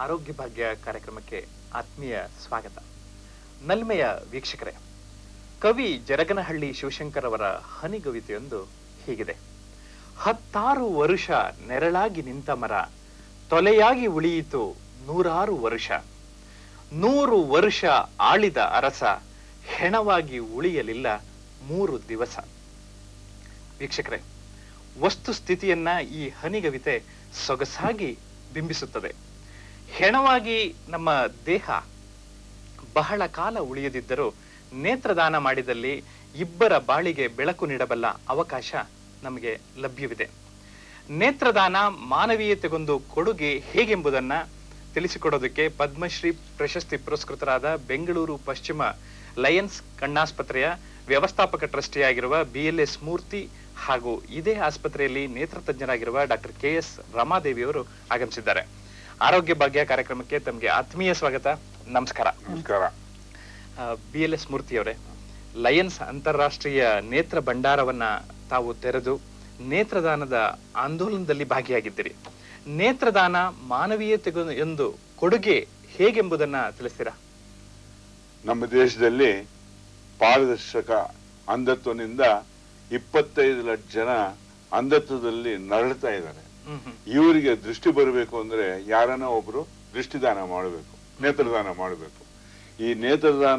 ಆರೋಗ್ಯ ಭಾಗ್ಯ ಕಾರ್ಯಕ್ರಮಕ್ಕೆ ಆತ್ಮೀಯ ಸ್ವಾಗತ ನಲ್ಮೆಯ ವೀಕ್ಷಕರೇ ಕವಿ ಜರಗನಹಳ್ಳಿ ಶಿವಶಂಕರ್ ಅವರ ಹನಿಗವಿತೆಯೊಂದು ಹೀಗಿದೆ ಹತ್ತಾರು ವರುಷ ನೆರಳಾಗಿ ನಿಂತ ಮರ ತೊಲೆಯಾಗಿ ಉಳಿಯಿತು ನೂರಾರು ವರುಷ ನೂರು ವರುಷ ಆಳಿದ ಅರಸ ಹೆಣವಾಗಿ ಉಳಿಯಲಿಲ್ಲ ಮೂರು ದಿವಸ ವೀಕ್ಷಕರೇ ವಸ್ತು ಸ್ಥಿತಿಯನ್ನ ಈ ಹನಿಗವಿತೆ ಸೊಗಸಾಗಿ ಬಿಂಬಿಸುತ್ತದೆ ಹೆಣವಾಗಿ ನಮ್ಮ ದೇಹ ಬಹಳ ಕಾಲ ಉಳಿಯದಿದ್ದರೂ ನೇತ್ರದಾನ ಮಾಡಿದಲ್ಲಿ ಇಬ್ಬರ ಬಾಳಿಗೆ ಬೆಳಕು ನೀಡಬಲ್ಲ ಅವಕಾಶ ನಮಗೆ ಲಭ್ಯವಿದೆ ನೇತ್ರದಾನ ಮಾನವೀಯತೆಗೊಂದು ಕೊಡುಗೆ ಹೇಗೆಂಬುದನ್ನ ತಿಳಿಸಿಕೊಡೋದಕ್ಕೆ ಪದ್ಮಶ್ರೀ ಪ್ರಶಸ್ತಿ ಪುರಸ್ಕೃತರಾದ ಬೆಂಗಳೂರು ಪಶ್ಚಿಮ ಲಯನ್ಸ್ ಕಣ್ಣಾಸ್ಪತ್ರೆಯ ವ್ಯವಸ್ಥಾಪಕ ಟ್ರಸ್ಟಿಯಾಗಿರುವ ಬಿ ಎಲ್ ಎಸ್ ಮೂರ್ತಿ ಹಾಗೂ ಇದೇ ಆಸ್ಪತ್ರೆಯಲ್ಲಿ ನೇತ್ರ ತಜ್ಞರಾಗಿರುವ ಡಾಕ್ಟರ್ ಕೆ ಎಸ್ ರಮಾದೇವಿ ಅವರು ಆಗಮಿಸಿದ್ದಾರೆ ಆರೋಗ್ಯ ಭಾಗ್ಯ ಕಾರ್ಯಕ್ರಮಕ್ಕೆ ತಮಗೆ ಆತ್ಮೀಯ ಸ್ವಾಗತ ನಮಸ್ಕಾರ ನಮಸ್ಕಾರ ಬಿ ಎಲ್ ಎಸ್ ಮೂರ್ತಿ ಅವರೇ ಲಯನ್ಸ್ ಅಂತಾರಾಷ್ಟ್ರೀಯ ನೇತ್ರ ಭಂಡಾರವನ್ನ ತಾವು ತೆರೆದು ನೇತ್ರದಾನದ ಆಂದೋಲನದಲ್ಲಿ ಭಾಗಿಯಾಗಿದ್ದೀರಿ ನೇತ್ರದಾನ ಮಾನವೀಯತೆಗೂ ಒಂದು ಕೊಡುಗೆ ಹೇಗೆಂಬುದನ್ನ ತಿಳಿಸ್ತೀರಾ ನಮ್ಮ ದೇಶದಲ್ಲಿ ಪಾರದರ್ಶಕ ಅಂಧತ್ವನಿಂದ ಇಪ್ಪತ್ತೈದು ಲಕ್ಷ ಜನ ಅಂಧತ್ವದಲ್ಲಿ ನರಳ್ತಾ ಇದ್ದಾರೆ ಹ್ಮ್ ಹ್ಮ್ ಇವರಿಗೆ ದೃಷ್ಟಿ ಬರಬೇಕು ಅಂದ್ರೆ ಯಾರನ್ನ ಒಬ್ರು ದೃಷ್ಟಿದಾನ ಮಾಡಬೇಕು ನೇತ್ರದಾನ ಮಾಡಬೇಕು ಈ ನೇತ್ರದಾನ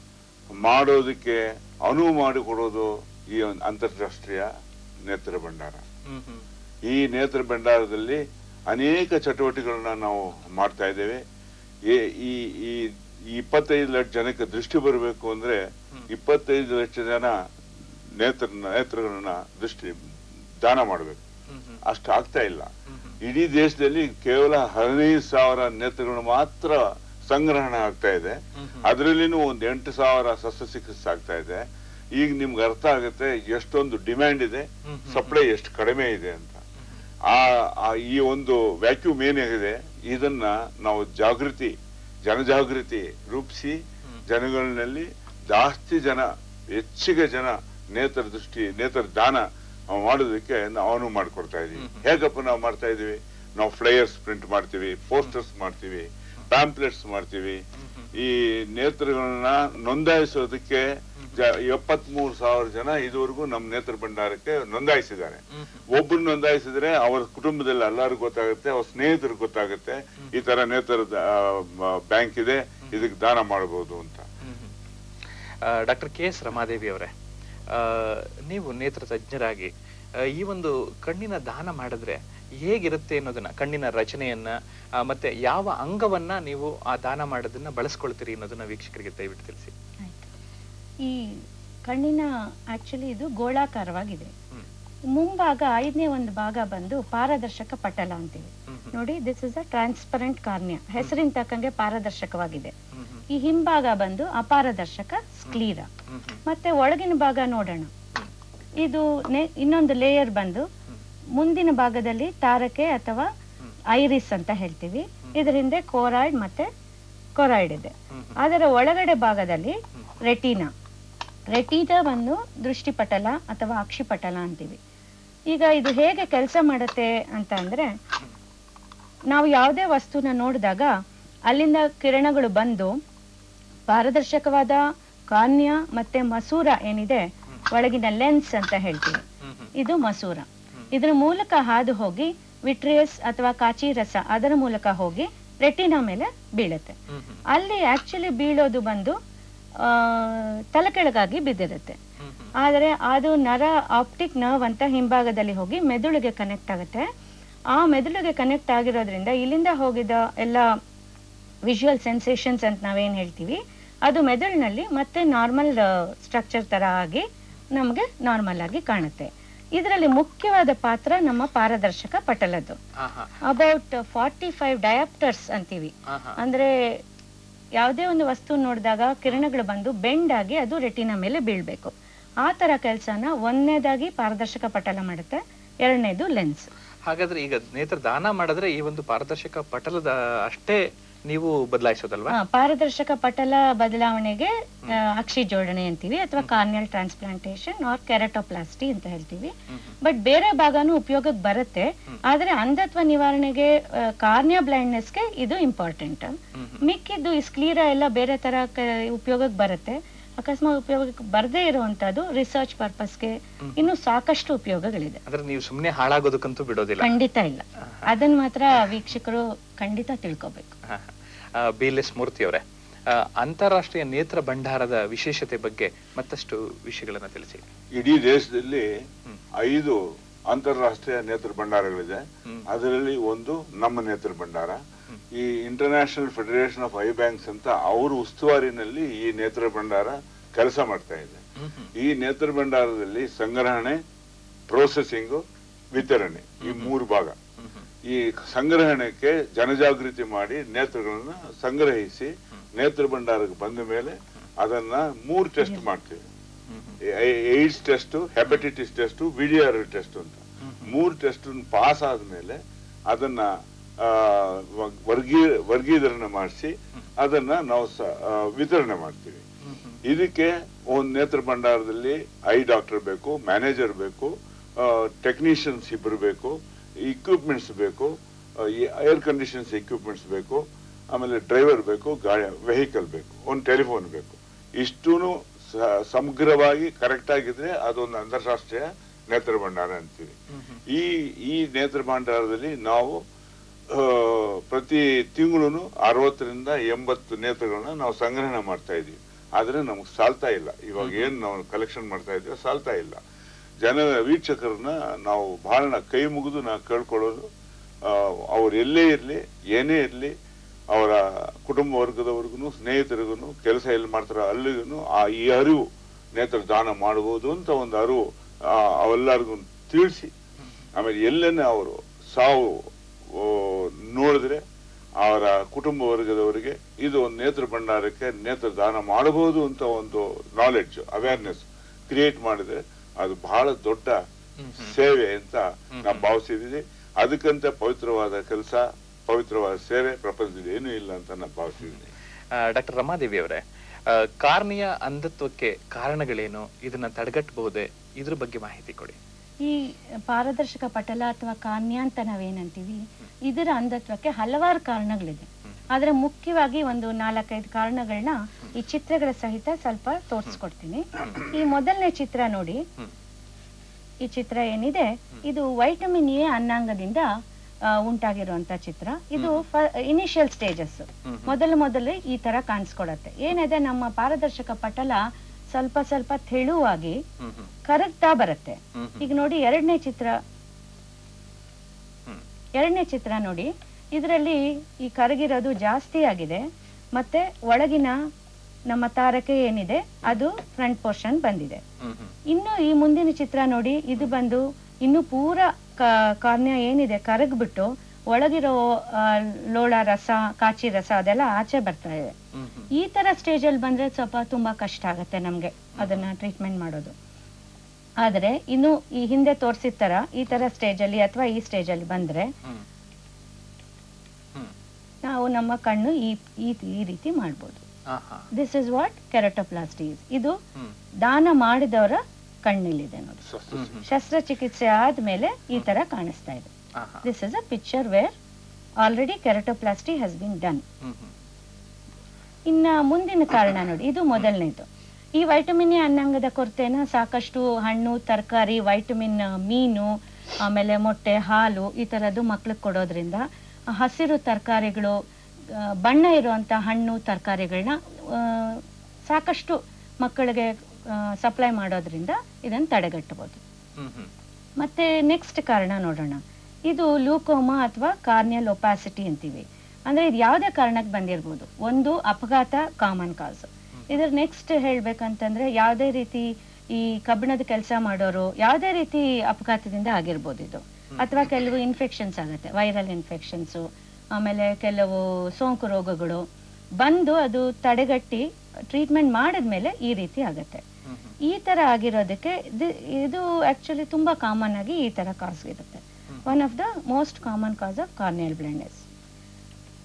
ಮಾಡೋದಕ್ಕೆ ಅನುವು ಮಾಡಿಕೊಡೋದು ಈ ಒಂದು ಅಂತಾರಾಷ್ಟ್ರೀಯ ನೇತ್ರ ಭಂಡಾರ ಹ್ಮ್ ಹ್ಮ್ ಈ ನೇತ್ರ ಭಂಡಾರದಲ್ಲಿ ಅನೇಕ ಚಟುವಟಿಕೆಗಳನ್ನ ನಾವು ಮಾಡ್ತಾ ಇದ್ದೇವೆ ಏ- ಈ ಈ ಈ ಇಪ್ಪತ್ತೈದು ಲಕ್ಷ ಜನಕ್ಕೆ ದೃಷ್ಟಿ ಬರಬೇಕು ಅಂದ್ರೆ ಇಪ್ಪತ್ತೈದು ಲಕ್ಷ ಜನ ನೇತ್ರ ನೇತ್ರಗಳನ್ನ ದೃಷ್ಟಿ ದಾನ ಮಾಡಬೇಕು ಹ್ಮ್ ಹ್ಮ್ ಅಷ್ಟು ಆಗ್ತಾ ಇಲ್ಲ ಹ್ಮ್ ಹ್ಮ್ ಇಡೀ ದೇಶದಲ್ಲಿ ಕೇವಲ ಹದಿನೈದು ಸಾವಿರ ನೇತ್ರಗಳು ಮಾತ್ರ ಸಂಗ್ರಹಣೆ ಆಗ್ತಾ ಇದೆ ಹ್ಮ್ ಹ್ಮ್. ಅದರಲ್ಲಿನೂ ಒಂದ್ ಎಂಟು ಸಾವಿರ ಶಸ್ತ್ರಚಿಕಿತ್ಸೆ ಆಗ್ತಾ ಇದೆ ಈಗ ನಿಮ್ಗೆ ಅರ್ಥ ಆಗುತ್ತೆ ಎಷ್ಟೊಂದು ಡಿಮ್ಯಾಂಡ್ ಇದೆ ಹ್ಮ್ ಹ್ಮ್. ಸಪ್ಲೈ ಎಷ್ಟು ಕಡಿಮೆ ಇದೆ ಅಂತ ಆ ಆ ಈ ಒಂದು ವ್ಯಾಕ್ಯೂಮ್ ಏನಾಗಿದೆ ಇದನ್ನ ನಾವು ಜಾಗೃತಿ ಜನಜಾಗೃತಿ ರೂಪಿಸಿ ಹ್ಮ್. ಜನಗಳಲ್ಲಿ ಜಾಸ್ತಿ ಜನ ಹೆಚ್ಚಿಗೆ ಜನ ನೇತ್ರ ದೃಷ್ಟಿ ನೇತ್ರ ದಾನ ಮಾಡೋದಕ್ಕೆ ನಾವು ಅನುವು ಮಾಡ್ಕೊಡ್ತಾ ಇದೀವಿ ಹ್ಮ್ ಹ್ಮ್. ಹೇಗಪ್ಪ ನಾವು ಮಾಡ್ತಾ ಇದೀವಿ ನಾವು ಫ್ಲೈಯರ್ಸ್ ಪ್ರಿಂಟ್ ಮಾಡ್ತೀವಿ ಪೋಸ್ಟರ್ಸ್ ಮಾಡ್ತೀವಿ ಪ್ಯಾಂಪ್ಲೆಟ್ಸ್ ಮಾಡ್ತೀವಿ ಹ್ಮ್ ಹ್ಮ್. ಈ ನೇತ್ರಗಳನ್ನ ನೋಂದಾಯಿಸೋದಕ್ಕೆ ಎಪ್ಪತ್ಮೂರು ಸಾವಿರ ಜನ ಇದುವರೆಗೂ ನಮ್ಮ ನೇತ್ರ ಭಂಡಾರಕ್ಕೆ ನೋಂದಾಯಿಸಿದ್ದಾರೆ ಹ್ಮ್ ಹ್ಮ್. ಒಬ್ರು ನೋಂದಾಯಿಸಿದ್ರೆ ಅವ್ರ ಕುಟುಂಬದಲ್ಲಿ ಎಲ್ಲರಿಗೂ ಗೊತ್ತಾಗುತ್ತೆ ಅವ್ರ ಸ್ನೇಹಿತರಿಗೆ ಗೊತ್ತಾಗುತ್ತೆ ಈ ತರ ನೇತ್ರದ ಬ್ಯಾಂಕ್ ಇದೆ ಇದಕ್ಕೆ ದಾನ ಮಾಡಬಹುದು ಅಂತ ಡಾಕ್ಟರ್ ಕೆ ಎಸ್ ರಮಾದೇವಿ ಅವರೇ ಆ, ನೀವು ನೇತ್ರ ತಜ್ಞರಾಗಿ ಆ, ಈ ಒಂದು ಕಣ್ಣಿನ ದಾನ ಮಾಡಿದ್ರೆ ಹೇಗಿರುತ್ತೆ ಅನ್ನೋದನ್ನ ಕಣ್ಣಿನ ರಚನೆಯನ್ನ ಆ, ಮತ್ತೆ ಯಾವ ಅಂಗವನ್ನ ನೀವು ಆ ದಾನ ಮಾಡೋದನ್ನ ಬಳಸ್ಕೊಳ್ತೀರಿ ಅನ್ನೋದನ್ನ ವೀಕ್ಷಕರಿಗೆ ದಯವಿಟ್ಟು ತಿಳಿಸಿ ಆಯ್ತು. ಈ ಕಣ್ಣಿನ ಆಕ್ಚುಲಿ ಇದು ಗೋಳಾಕಾರವಾಗಿದೆ ಹ್ಮ್. ಮುಂಭಾಗ ಐದನೇ ಒಂದು ಭಾಗ ಬಂದು ಪಾರದರ್ಶಕ ಪಟಲ ಅಂತೀವಿ ಹ್ಮ್ ಹ್ಮ್. ನೋಡಿ this is a transparent cornea ಹೆಸರಿನ ತಕ್ಕಂಗೆ ಪಾರದರ್ಶಕವಾಗಿದೆ ಹ್ಮ್ ಹ್ಮ್. ಈ ಹಿಂಭಾಗ ಬಂದು ಅಪಾರದರ್ಶಕ ಸ್ಕ್ಲೀರ ಹ್ಮ್ ಹ್ಮ್. ಮತ್ತೆ ಒಳಗಿನ ಭಾಗ ನೋಡೋಣ ಹ್ಮ್. ಇದು ನೆ- ಇನ್ನೊಂದು ಲೇಯರ್ ಬಂದು ಹ್ಮ್. ಮುಂದಿನ ಭಾಗದಲ್ಲಿ ತಾರಕೆ ಅಥವಾ ಹ್ಮ್. ಐರಿಸ್ ಅಂತ ಹೇಳ್ತೀವಿ ಇದರ ಹಿಂದೆ ಕೋರಾಯ್ಡ್ ಮತ್ತೆ ಕೊರಾಯ್ಡ್ ಇದೆ ಹ್ಮ್ ಹ್ಮ್. ಅದರ ಒಳಗಡೆ ಭಾಗದಲ್ಲಿ ರೆಟಿನಾ ರೆಟಿನಾವನ್ನು ದೃಷ್ಟಿಪಟಲ ಅಥವಾ ಅಕ್ಷಿಪಟಲ ಅಂತೀವಿ ಈಗ ಇದು ಹೇಗೆ ಕೆಲಸ ಮಾಡುತ್ತೆ ಅಂತ ಅಂದ್ರೆ ನಾವು ಯಾವುದೇ ವಸ್ತುನ ನೋಡಿದಾಗ ಅಲ್ಲಿಂದ ಕಿರಣಗಳು ಬಂದು ಪಾರದರ್ಶಕವಾದ ಕಾನ್ಯ ಮತ್ತೆ ಮಸೂರ ಏನಿದೆ ಒಳಗಿನ ಲೆನ್ಸ್ ಅಂತ ಹೇಳ್ತೀವಿ ಹ್ಮ್ ಹ್ಮ್. ಇದು ಮಸೂರ ಇದ್ರ ಮೂಲಕ ಹಾದು ಹೋಗಿ ವಿಟ್ರಿಯಸ್ ಅಥವಾ ಕಾಚಿ ರಸ ಅದರ ಮೂಲಕ ಹೋಗಿ ರೆಟಿನಾ ಮೇಲೆ ಬೀಳುತ್ತೆ ಹ್ಮ್ ಹ್ಮ್. ಅಲ್ಲಿ ಆಕ್ಚುಲಿ ಬೀಳೋದು ಬಂದು ಆ, ತಲೆಕೆಳಗಾಗಿ ಬಿದ್ದಿರುತ್ತೆ ಹ್ಮ್ ಹ್ಮ್. ಆದರೆ ಅದು ನರ ಆಪ್ಟಿಕ್ ನರ್ವ್ ಅಂತ ಹಿಂಭಾಗದಲ್ಲಿ ಹೋಗಿ ಮೆದುಳಿಗೆ ಕನೆಕ್ಟ್ ಆಗುತ್ತೆ ಆ ಮೆದುಳಿಗೆ ಕನೆಕ್ಟ್ ಆಗಿರೋದ್ರಿಂದ ಇಲ್ಲಿಂದ ಹೋಗಿದ ಎಲ್ಲ ವಿಜುವಲ್ ಸೆನ್ಸೇಷನ್ಸ್ ಅಂತ ನಾವೇನ್ ಹೇಳ್ತೀವಿ ಅದು ಮೆದುಳಿನಲ್ಲಿ ಮತ್ತೆ ನಾರ್ಮಲ್ ಸ್ಟ್ರಕ್ಚರ್ ತರ ಆಗಿ ನಮಗೆ ನಾರ್ಮಲ್ ಆಗಿ ಕಾಣುತ್ತೆ ಇದರಲ್ಲಿ ಮುಖ್ಯವಾದ ಪಾತ್ರ ನಮ್ಮ ಪಾರದರ್ಶಕ ಪಟಲದ್ದು ಹಾ ಹಾ ಅಬೌಟ್ ಫಾರ್ಟಿ ಫೈವ್ ಡಯಾಪ್ಟರ್ಸ್ ಅಂತೀವಿ ಹಾ ಹಾ. ಅಂದ್ರೆ ಯಾವುದೇ ಒಂದು ವಸ್ತು ನೋಡಿದಾಗ ಕಿರಣಗಳು ಬಂದು ಬೆಂಡ್ ಆಗಿ ಅದು ರೆಟಿನ ಮೇಲೆ ಬೀಳ್ಬೇಕು ಆ ತರ ಕೆಲಸನ ಒಂದನೇದಾಗಿ ಪಾರದರ್ಶಕ ಪಟಲ ಮಾಡುತ್ತೆ ಎರಡನೇದು ಲೆನ್ಸ್ ಹಾಗಾದ್ರೆ ಈಗ ನೇತ್ರ ದಾನ ಮಾಡಿದ್ರೆ ಈ ಒಂದು ಪಾರದರ್ಶಕ ಪಟಲದ ಅಷ್ಟೇ ನೀವು ಬದಲಾಯಿಸೋದಲ್ವಾ ಆ, ಪಾರದರ್ಶಕ ಪಟಲ ಬದಲಾವಣೆಗೆ ಆ, ಅಕ್ಷಿ ಜೋಡಣೆ ಅಂತೀವಿ ಅಥವಾ ಕಾರ್ನಿಯಲ್ ಟ್ರಾನ್ಸ್ಪ್ಲಾಂಟೇಶನ್ ಆರ್ ಕೆರಟೋಪ್ಲಾಸ್ಟಿ ಅಂತ ಹೇಳ್ತೀವಿ ಬಟ್ ಬೇರೆ ಭಾಗನೂ ಉಪಯೋಗಕ್ಕೆ ಬರುತ್ತೆ ಆದ್ರೆ ಅಂಧತ್ವ ನಿವಾರಣೆಗೆ ಕಾರ್ನಿಯಾ ಬ್ಲೈಂಡ್ನೆಸ್ಗೆ ಇದು ಇಂಪಾರ್ಟೆಂಟ್ ಮಿಕ್ಕಿದ್ದು ಈ ಸ್ಕ್ಲೀರಾ ಎಲ್ಲ ಬೇರೆ ತರ ಕ- ಉಪಯೋಗಕ್ಕೆ ಬರುತ್ತೆ ಅಕಸ್ಮಾತ್ ಉಪಯೋಗಕ್ಕೆ ಬರದೇ ಇರುವಂತದ್ದು ರಿಸರ್ಚ್ ಪರ್ಪಸ್ಗೆ ಇನ್ನು ಸಾಕಷ್ಟು ಉಪಯೋಗಗಳಿದೆ ಅಂದ್ರೆ ನೀವು ಸುಮ್ನೆ ಹಾಳಾಗೋದಕ್ಕಂತೂ ಬಿಡೋದಿಲ್ಲ ಖಂಡಿತ ಇಲ್ಲ ಅದನ್ನ ಮಾತ್ರ ವೀಕ್ಷಕರು ಖಂಡಿತ ತಿಳ್ಕೊಬೇಕು ಬಿಎಲ್ಎಸ್ ಮೂರ್ತಿ ಅವರೇ ಅಂತಾರಾಷ್ಟ್ರೀಯ ನೇತ್ರ ಭಂಡಾರದ ವಿಶೇಷತೆ ಬಗ್ಗೆ ಮತ್ತಷ್ಟು ವಿಷಯಗಳನ್ನ ತಿಳಿಸಿ ಇಡೀ ದೇಶದಲ್ಲಿ ಐದು ಅಂತಾರಾಷ್ಟ್ರೀಯ ನೇತ್ರ ಭಂಡಾರಗಳಿದೆ ಅದರಲ್ಲಿ ಒಂದು ನಮ್ಮ ನೇತ್ರ ಭಂಡಾರ ಈ International Federation of Eye Banks ಅಂತ ಅವ್ರ ಉಸ್ತುವಾರಿನಲ್ಲಿ ಈ ನೇತ್ರ ಭಂಡಾರ ಕೆಲಸ ಮಾಡ್ತಾ ಇದೆ ಈ ನೇತ್ರ ಭಂಡಾರದಲ್ಲಿ ಸಂಗ್ರಹಣೆ ಪ್ರೋಸೆಸಿಂಗ್ ವಿತರಣೆ ಈ ಮೂರು ಭಾಗ ಈ ಸಂಗ್ರಹಣೆಗೆ ಜನಜಾಗೃತಿ ಮಾಡಿ ನೇತ್ರಗಳನ್ನ ಸಂಗ್ರಹಿಸಿ ನೇತ್ರ ಭಂಡಾರಕ್ಕೆ ಬಂದ ಮೇಲೆ ಅದನ್ನ ಮೂರು ಟೆಸ್ಟ್ ಮಾಡ್ತೀವಿ AIDS test hepatitis test VDR test ಅಂತ ಮೂರು ಟೆಸ್ಟ್ ಪಾಸ್ ಆದ್ಮೇಲೆ ಅದನ್ನ ಆ, ವ- ವರ್ಗೀ ವರ್ಗೀಕರಣ ಮಾಡಿಸಿ ಅದನ್ನ ನಾವು ಸ- ಆ, ವಿತರಣೆ ಮಾಡ್ತೀವಿ ಇದಕ್ಕೆ ಒಂದು ನೇತ್ರ ಭಂಡಾರದಲ್ಲಿ ಐ ಡಾಕ್ಟರ್ ಬೇಕು ಮ್ಯಾನೇಜರ್ ಬೇಕು ಟೆಕ್ನಿಷಿಯನ್ಸ್ ಇಬ್ಬರು ಬೇಕು ಇಕ್ವಿಪ್ಮೆಂಟ್ಸ್ ಬೇಕು ಏರ್ ಕಂಡೀಷನ್ಸ್ ಇಕ್ವಿಪ್ಮೆಂಟ್ಸ್ ಬೇಕು ಆಮೇಲೆ ಡ್ರೈವರ್ ಬೇಕು ಗಾಡಿ ವೆಹಿಕಲ್ ಬೇಕು ಒಂದು ಟೆಲಿಫೋನ್ ಬೇಕು ಇಷ್ಟೂನು ಸ- ಸಮಗ್ರವಾಗಿ ಕರೆಕ್ಟ್ ಆಗಿದ್ರೆ ಅದೊಂದು ಅಂತಾರಾಷ್ಟ್ರೀಯ ನೇತ್ರ ಭಂಡಾರ ಅಂತೀವಿ ಈ ಈ ನೇತ್ರ ಭಂಡಾರದಲ್ಲಿ ನಾವು ಆ, ಪ್ರತಿ ತಿಂಗಳು ಅರವತ್ತರಿಂದ ಎಂಬತ್ತು ನೇತ್ರಗಳನ್ನ ನಾವು ಸಂಗ್ರಹಣೆ ಮಾಡ್ತಾ ಇದೀವಿ ಆದ್ರೆ ನಮ್ಗೆ ಸಾಲ್ತಾ ಇಲ್ಲ ಇವಾಗ ಏನ್ ನಾವು ಕಲೆಕ್ಷನ್ ಮಾಡ್ತಾ ಇದೀವಿ ಸಾಲ್ತಾ ಇಲ್ಲ ಜನ ವೀಕ್ಷಕರನ್ನ ನಾವು ಬಹಳ ಕೈ ಮುಗಿದು ನಾವು ಕೇಳ್ಕೊಳ್ಳೋದು ಆ, ಅವ್ರು ಎಲ್ಲೇ ಇರ್ಲಿ ಏನೇ ಇರ್ಲಿ ಅವರ ಕುಟುಂಬ ವರ್ಗದವರೆಗೂ ಸ್ನೇಹಿತರಿಗೂ ಕೆಲಸ ಎಲ್ಲಿ ಮಾಡ್ತಾರೋ ಅಲ್ಲಿಗೂ ಆ ಈ ಅರಿವು ನೇತ್ರ ದಾನ ಮಾಡಬಹುದು ಅಂತ ಒಂದು ಅರಿವು ಆ, ಅವೆಲ್ಲರಿಗೂ ತಿಳಿಸಿ ಆಮೇಲೆ ಎಲ್ಲೇನೆ ಅವರು ಸಾವು ಓ, ನೋಡಿದ್ರೆ ಅವರ ಕುಟುಂಬ ವರ್ಗದವರಿಗೆ ಇದು ಒಂದು ನೇತ್ರ ಭಂಡಾರಕ್ಕೆ ನೇತ್ರ ದಾನ ಮಾಡಬಹುದು ಅಂತ ಒಂದು ನಾಲೆಡ್ಜ್ ಅವೇರ್ನೆಸ್ ಕ್ರಿಯೇಟ್ ಮಾಡಿದ್ರೆ ಅದು ಬಹಳ ದೊಡ್ಡ ಸೇವೆ ಅಂತ ನಾವು ಭಾವಿಸಿದೀವಿ ಅದಕ್ಕಂತ ಪವಿತ್ರವಾದ ಕೆಲಸ ಪವಿತ್ರವಾದ ಸೇವೆ ಪ್ರಪಂಚದಲ್ಲಿ ಏನೂ ಇಲ್ಲ ಅಂತ ನಾನು ಭಾವಿಸಿದ್ದೀನಿ ಡಾಕ್ಟರ್ ರಮಾದೇವಿ ಅವರೇ ಕಾರ್ನಿಯ ಅಂಧತ್ವಕ್ಕೆ ಕಾರಣಗಳೇನು ಇದನ್ನ ತಡೆಗಟ್ಟಬಹುದೇ ಇದ್ರ ಬಗ್ಗೆ ಮಾಹಿತಿ ಕೊಡಿ ಈ ಪಾರದರ್ಶಕ ಪಟಲ ಅಥವಾ ಕಾನ್ಯ ಅಂತ ನಾವೇನಂತೀವಿ ಇದರ ಅಂಧತ್ವಕ್ಕೆ ಹಲವಾರು ಕಾರಣಗಳಿದೆ ಆದ್ರೆ ಮುಖ್ಯವಾಗಿ ಒಂದು ನಾಲ್ಕೈದು ಕಾರಣಗಳನ್ನ ಈ ಚಿತ್ರಗಳ ಸಹಿತ ಸ್ವಲ್ಪ ತೋರಿಸ್ಕೊಡ್ತೀನಿ ಈ ಮೊದಲನೇ ಚಿತ್ರ ನೋಡಿ ಈ ಚಿತ್ರ ಏನಿದೆ ಇದು ವೈಟಮಿನ್ ಎ ಅನ್ನಾಂಗದಿಂದ ಆ, ಉಂಟಾಗಿರುವಂತ ಚಿತ್ರ ಇದು ಇನಿಷಿಯಲ್ ಸ್ಟೇಜಸ್ ಮೊದಲು ಮೊದಲು ಈ ತರ ಕಾಣಿಸ್ಕೊಡತ್ತೆ ಏನಿದೆ ನಮ್ಮ ಪಾರದರ್ಶಕ ಪಟಲ ಸ್ವಲ್ಪ ಸ್ವಲ್ಪ ತೆಳುವಾಗಿ ಹ್ಮ್ ಹ್ಮ್ ಕರಗ್ತಾ ಬರುತ್ತೆ ಹ್ಮ್ ಹ್ಮ್ ಈಗ ನೋಡಿ ಎರಡನೇ ಚಿತ್ರ ಹ್ಮ್. ಎರಡನೇ ಚಿತ್ರ ನೋಡಿ ಇದರಲ್ಲಿ ಈ ಕರಗಿರೋದು ಜಾಸ್ತಿ ಆಗಿದೆ ಮತ್ತೆ ಒಳಗಿನ ನಮ್ಮ ತಾರಕೆ ಏನಿದೆ ಅದು ಫ್ರಂಟ್ ಪೋರ್ಷನ್ ಬಂದಿದೆ ಹ್ಮ್ ಹ್ಮ್ ಇನ್ನು ಈ ಮುಂದಿನ ಚಿತ್ರ ನೋಡಿ ಇದು ಬಂದು ಇನ್ನು ಪೂರ ಕಾರ್ನ್ಯ ಏನಿದೆ ಕರಗ್ಬಿಟ್ಟು ಒಳಗಿರೋ ಆ, ಲೋಳ ರಸ ಕಾಚಿ ರಸ ಅದೆಲ್ಲ ಆಚೆ ಬರ್ತಾ ಇದೆ ಹ್ಮ್ ಹ್ಮ್ ಈ ತರ ಸ್ಟೇಜ್ ಅಲ್ಲಿ ಬಂದ್ರೆ ಸ್ವಲ್ಪ ತುಂಬಾ ಕಷ್ಟ ಆಗತ್ತೆ ನಮ್ಗೆ ಅದನ್ನ ಟ್ರೀಟ್ಮೆಂಟ್ ಮಾಡೋದು ಆದ್ರೆ ಇನ್ನು ಈ ಹಿಂದೆ ತೋರಿಸಿದ ತರ ಈ ತರ ಸ್ಟೇಜ್ ಅಲ್ಲಿ ಅಥವಾ ಈ ಸ್ಟೇಜ್ ಅಲ್ಲಿ ಬಂದ್ರೆ ಹ್ಮ್ ಹ್ಮ್ ನಾವು ನಮ್ಮ ಕಣ್ಣು ಈ ಈ ಈ ರೀತಿ ಮಾಡ್ಬೋದು ಹಾ ಹಾ ದಿಸ್ ಇಸ್ ವಾಟ್ ಕೆರಟೋಪ್ಲಾಸ್ಟಿ ಇದು ಹ್ಮ್ ದಾನ ಮಾಡಿದವರ ಕಣ್ಣಿಲ್ಲಿದೆ ನೋಡಿ ಹ್ಮ್ ಹ್ಮ್ ಶಸ್ತ್ರಚಿಕಿತ್ಸೆ ಆದ್ಮೇಲೆ ಈ ತರ ಕಾಣಿಸ್ತಾ ಇದೆ ಹಾ ಹಾ this is a picture where already keratoplasty has been done ಹ್ಮ್ ಹ್ಮ್ ಇನ್ನ ಮುಂದಿನ ಕಾರಣ ನೋಡಿ ಇದು ಮೊದಲನೇದು ಈ ವೈಟಮಿನ್ ಎ ಅನ್ನಾಂಗದ ಕೊರತೆನ ಸಾಕಷ್ಟು ಹಣ್ಣು ತರಕಾರಿ ವೈಟಮಿನ್ ಮೀನು ಆಮೇಲೆ ಮೊಟ್ಟೆ ಹಾಲು ಈ ತರದ್ದು ಮಕ್ಳಿಗೆ ಕೊಡೋದ್ರಿಂದ ಆ ಹಸಿರು ತರಕಾರಿಗಳು ಬಣ್ಣ ಇರುವಂತ ಹಣ್ಣು ತರಕಾರಿಗಳನ್ನ ಸಾಕಷ್ಟು ಮಕ್ಕಳಿಗೆ ಸಪ್ಲೈ ಮಾಡೋದ್ರಿಂದ ಇದನ್ನ ತಡೆಗಟ್ಟಬಹುದು ಹ್ಮ್ ಹ್ಮ್ ಮತ್ತೆ ನೆಕ್ಸ್ಟ್ ಕಾರಣ ನೋಡೋಣ ಇದು ಲೂಕೋಮಾ ಅಥವಾ ಕಾರ್ನಿಯಲ್ ಒಪಾಸಿಟಿ ಅಂತೀವಿ ಅಂದ್ರೆ ಇದು ಯಾವುದೇ ಕಾರಣಕ್ಕೆ ಬಂದಿರ್ಬೋದು ಒಂದು ಅಪಘಾತ ಕಾಮನ್ ಕಾಸ್ ಇದ್ರ ನೆಕ್ಸ್ಟ್ ಹೇಳ್ಬೇಕಂತಂದ್ರೆ ಯಾವುದೇ ರೀತಿ ಈ ಕಬ್ಬಿಣದ ಕೆಲಸ ಮಾಡೋರು ಯಾವುದೇ ರೀತಿ ಅಪಘಾತದಿಂದ ಆಗಿರ್ಬೋದು ಇದು ಅಥವಾ ಕೆಲವು ಇನ್ಫೆಕ್ಷನ್ಸ್ ಆಗುತ್ತೆ ವೈರಲ್ ಇನ್ಫೆಕ್ಷನ್ಸ್ ಆಮೇಲೆ ಕೆಲವು ಸೋಂಕು ರೋಗಗಳು ಬಂದು ಅದು ತಡೆಗಟ್ಟಿ ಟ್ರೀಟ್ಮೆಂಟ್ ಮಾಡಿದ್ಮೇಲೆ ಈ ರೀತಿ ಆಗತ್ತೆ ಹ್ಮ್ ಹ್ಮ್ ಈ ತರ ಆಗಿರೋದಕ್ಕೆ ಇದು- ಇದು ಆಕ್ಚುಲಿ ತುಂಬಾ ಕಾಮನ್ ಆಗಿ ಈ ತರ ಕಾಸ್ ಇರುತ್ತೆ one of the most common cause of corneal blindness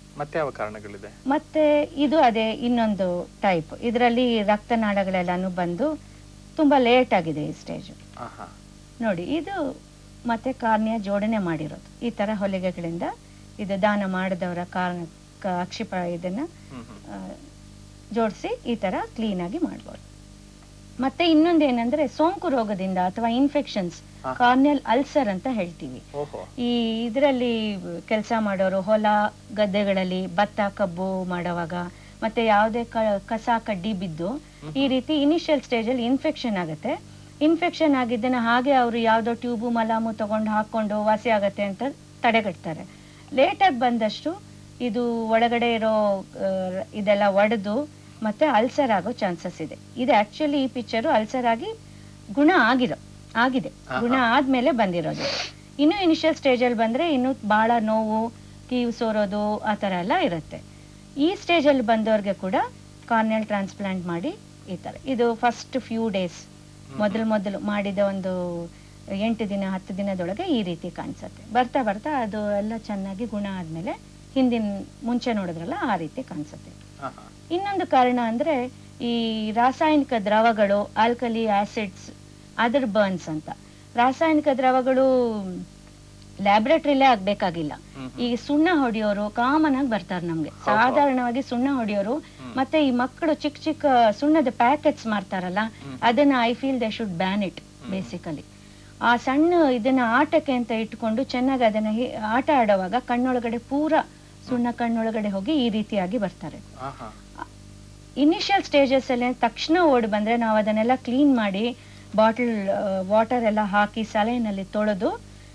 ಮತ್ತೆ ಯಾವ ಕಾರಣಗಳಿದೆ ಮತ್ತೆ ಇದು ಅದೇ ಇನ್ನೊಂದು ಟೈಪ್ ಇದರಲ್ಲಿ ರಕ್ತನಾಳಗಳೆಲ್ಲಾನು ಬಂದು ತುಂಬಾ ಲೇಟ್ ಆಗಿದೆ ಈ ಸ್ಟೇಜ್ ಆಹಾ ನೋಡಿ ಇದು ಮತ್ತೆ ಕಾರ್ನಿಯ ಜೋಡಣೆ ಮಾಡಿರೋದು ಈ ತರ ಹೊಲಿಗೆಗಳಿಂದ ಇದು ದಾನ ಮಾಡಿದವರ ಕಾರಣ ಕ- ಅಕ್ಷಿಪ ಇದನ್ನ ಹ್ಮ್ ಹ್ಮ್ ಜೋಡಿಸಿ ಈ ತರ ಕ್ಲೀನ್ ಆಗಿ ಮಾಡ್ಬೋದು ಮತ್ತೆ ಇನ್ನೊಂದು ಏನಂದ್ರೆ ಸೋಂಕು ರೋಗದಿಂದ ಅಥವಾ ಇನ್ಫೆಕ್ಷನ್ಸ್ ಹಾ. ಕಾರ್ನಿಯಲ್ ಅಲ್ಸರ್ ಅಂತ ಹೇಳ್ತೀವಿ ಓಹೋ ಈ ಇದರಲ್ಲಿ ಕೆಲಸ ಮಾಡೋರು ಹೊಲ ಗದ್ದೆಗಳಲ್ಲಿ ಭತ್ತ ಕಬ್ಬು ಮಾಡುವಾಗ ಮತ್ತೆ ಯಾವುದೇ ಕ- ಕಸ ಕಡ್ಡಿ ಬಿದ್ದು ಈ ರೀತಿ ಇನಿಷಿಯಲ್ ಸ್ಟೇಜ್ ಅಲ್ಲಿ ಇನ್ಫೆಕ್ಷನ್ ಆಗುತ್ತೆ ಇನ್ಫೆಕ್ಷನ್ ಆಗಿದ್ದನ್ನ ಹಾಗೆ ಅವರು ಯಾವ್ದೋ ಟ್ಯೂಬು ಮಲಾಮು ತಗೊಂಡು ಹಾಕೊಂಡು ವಾಸಿ ಆಗತ್ತೆ ಅಂತ ತಡೆಗಟ್ತಾರೆ ಲೇಟಾಗಿ ಬಂದಷ್ಟು ಇದು ಒಳಗಡೆ ಇರೋ ಆ, ಇದೆಲ್ಲ ಒಡೆದು ಮತ್ತೆ ಅಲ್ಸರ್ ಆಗೋ ಚಾನ್ಸಸ್ ಇದೆ ಇದು ಆಕ್ಚುಲಿ ಈ ಪಿಕ್ಚರು ಅಲ್ಸರ್ ಆಗಿ ಗುಣ ಆಗಿರೋ ಆಗಿದೆ ಗುಣ ಆದ್ಮೇಲೆ ಬಂದಿರೋದು ಇನ್ನು ಇನಿಷಿಯಲ್ ಸ್ಟೇಜ್ ಅಲ್ಲಿ ಬಂದ್ರೆ ಇನ್ನು ಬಹಳ ನೋವು ಕೀವು ಸೋರೋದು ಆ ತರ ಎಲ್ಲ ಇರುತ್ತೆ ಈ ಸ್ಟೇಜ್ ಅಲ್ಲಿ ಬಂದವ್ರಿಗೆ ಕೂಡ ಕಾರ್ನಿಯಲ್ ಟ್ರಾನ್ಸ್ಪ್ಲಾಂಟ್ ಮಾಡಿ ಈ ತರ ಇದು ಫಸ್ಟ್ ಫ್ಯೂ ಡೇಸ್ ಮೊದಲು ಮೊದಲು ಮಾಡಿದ ಒಂದು ಎಂಟು ದಿನ ಹತ್ತು ದಿನದೊಳಗೆ ಈ ರೀತಿ ಕಾಣಿಸುತ್ತೆ ಬರ್ತಾ ಬರ್ತಾ ಅದು ಎಲ್ಲ ಚೆನ್ನಾಗಿ ಗುಣ ಆದ್ಮೇಲೆ ಹಿಂದಿನ ಮುಂಚೆ ನೋಡಿದ್ರಲ್ಲ ಆ ರೀತಿ ಕಾಣಿಸುತ್ತೆ ಆಹಾ ಇನ್ನೊಂದು ಕಾರಣ ಅಂದ್ರೆ ಈ ರಾಸಾಯನಿಕ ದ್ರವಗಳು ಆಲ್ಕಲಿ ಆಸಿಡ್ಸ್ ಅದರ್ ಬರ್ನ್ಸ್ ಅಂತ ರಾಸಾಯನಿಕ ದ್ರವಗಳು ಲ್ಯಾಬ್ರೇಟರಿಲೇ ಆಗ್ಬೇಕಾಗಿಲ್ಲ ಹ್ಮ್ ಈ ಸುಣ್ಣ ಹೊಡೆಯೋರು ಕಾಮನ್ ಆಗಿ ಬರ್ತಾರೆ ನಮ್ಗೆ ಸಾಧಾರಣವಾಗಿ ಸುಣ್ಣ ಹೊಡೆಯೋರು ಮತ್ತೆ ಈ ಮಕ್ಕಳು ಚಿಕ್ಕ ಚಿಕ್ಕ ಸುಣ್ಣದ ಪ್ಯಾಕೆಟ್ಸ್ ಮಾರ್ತಾರಲ್ಲ ಅದನ್ನ I feel they should ban it basically ಆ ಸಣ್ಣ ಇದನ್ನ ಆಟಕ್ಕೆ ಅಂತ ಇಟ್ಕೊಂಡು ಚೆನ್ನಾಗಿ ಅದನ್ನ ಹಿ- ಆಟ ಆಡುವಾಗ ಕಣ್ಣೊಳಗಡೆ ಪೂರ ಸುಣ್ಣ ಕಣ್ಣೊಳಗಡೆ ಹೋಗಿ ಈ ರೀತಿಯಾಗಿ ಬರ್ತಾರೆ ಆಹಾ ಇನಿಷಿಯಲ್ ಸ್ಟೇಜಸ್ ಅಲ್ಲಿ ತಕ್ಷಣ ಓಡಿ ಬಂದ್ರೆ ನಾವು ಅದನ್ನೆಲ್ಲ ಕ್ಲೀನ್ ಮಾಡಿ ಬಾಟಲ್ ವಾಟರ್ ಎಲ್ಲ ಹಾಕಿ ಸಲೈನಲ್ಲಿ ತೊಳೆದು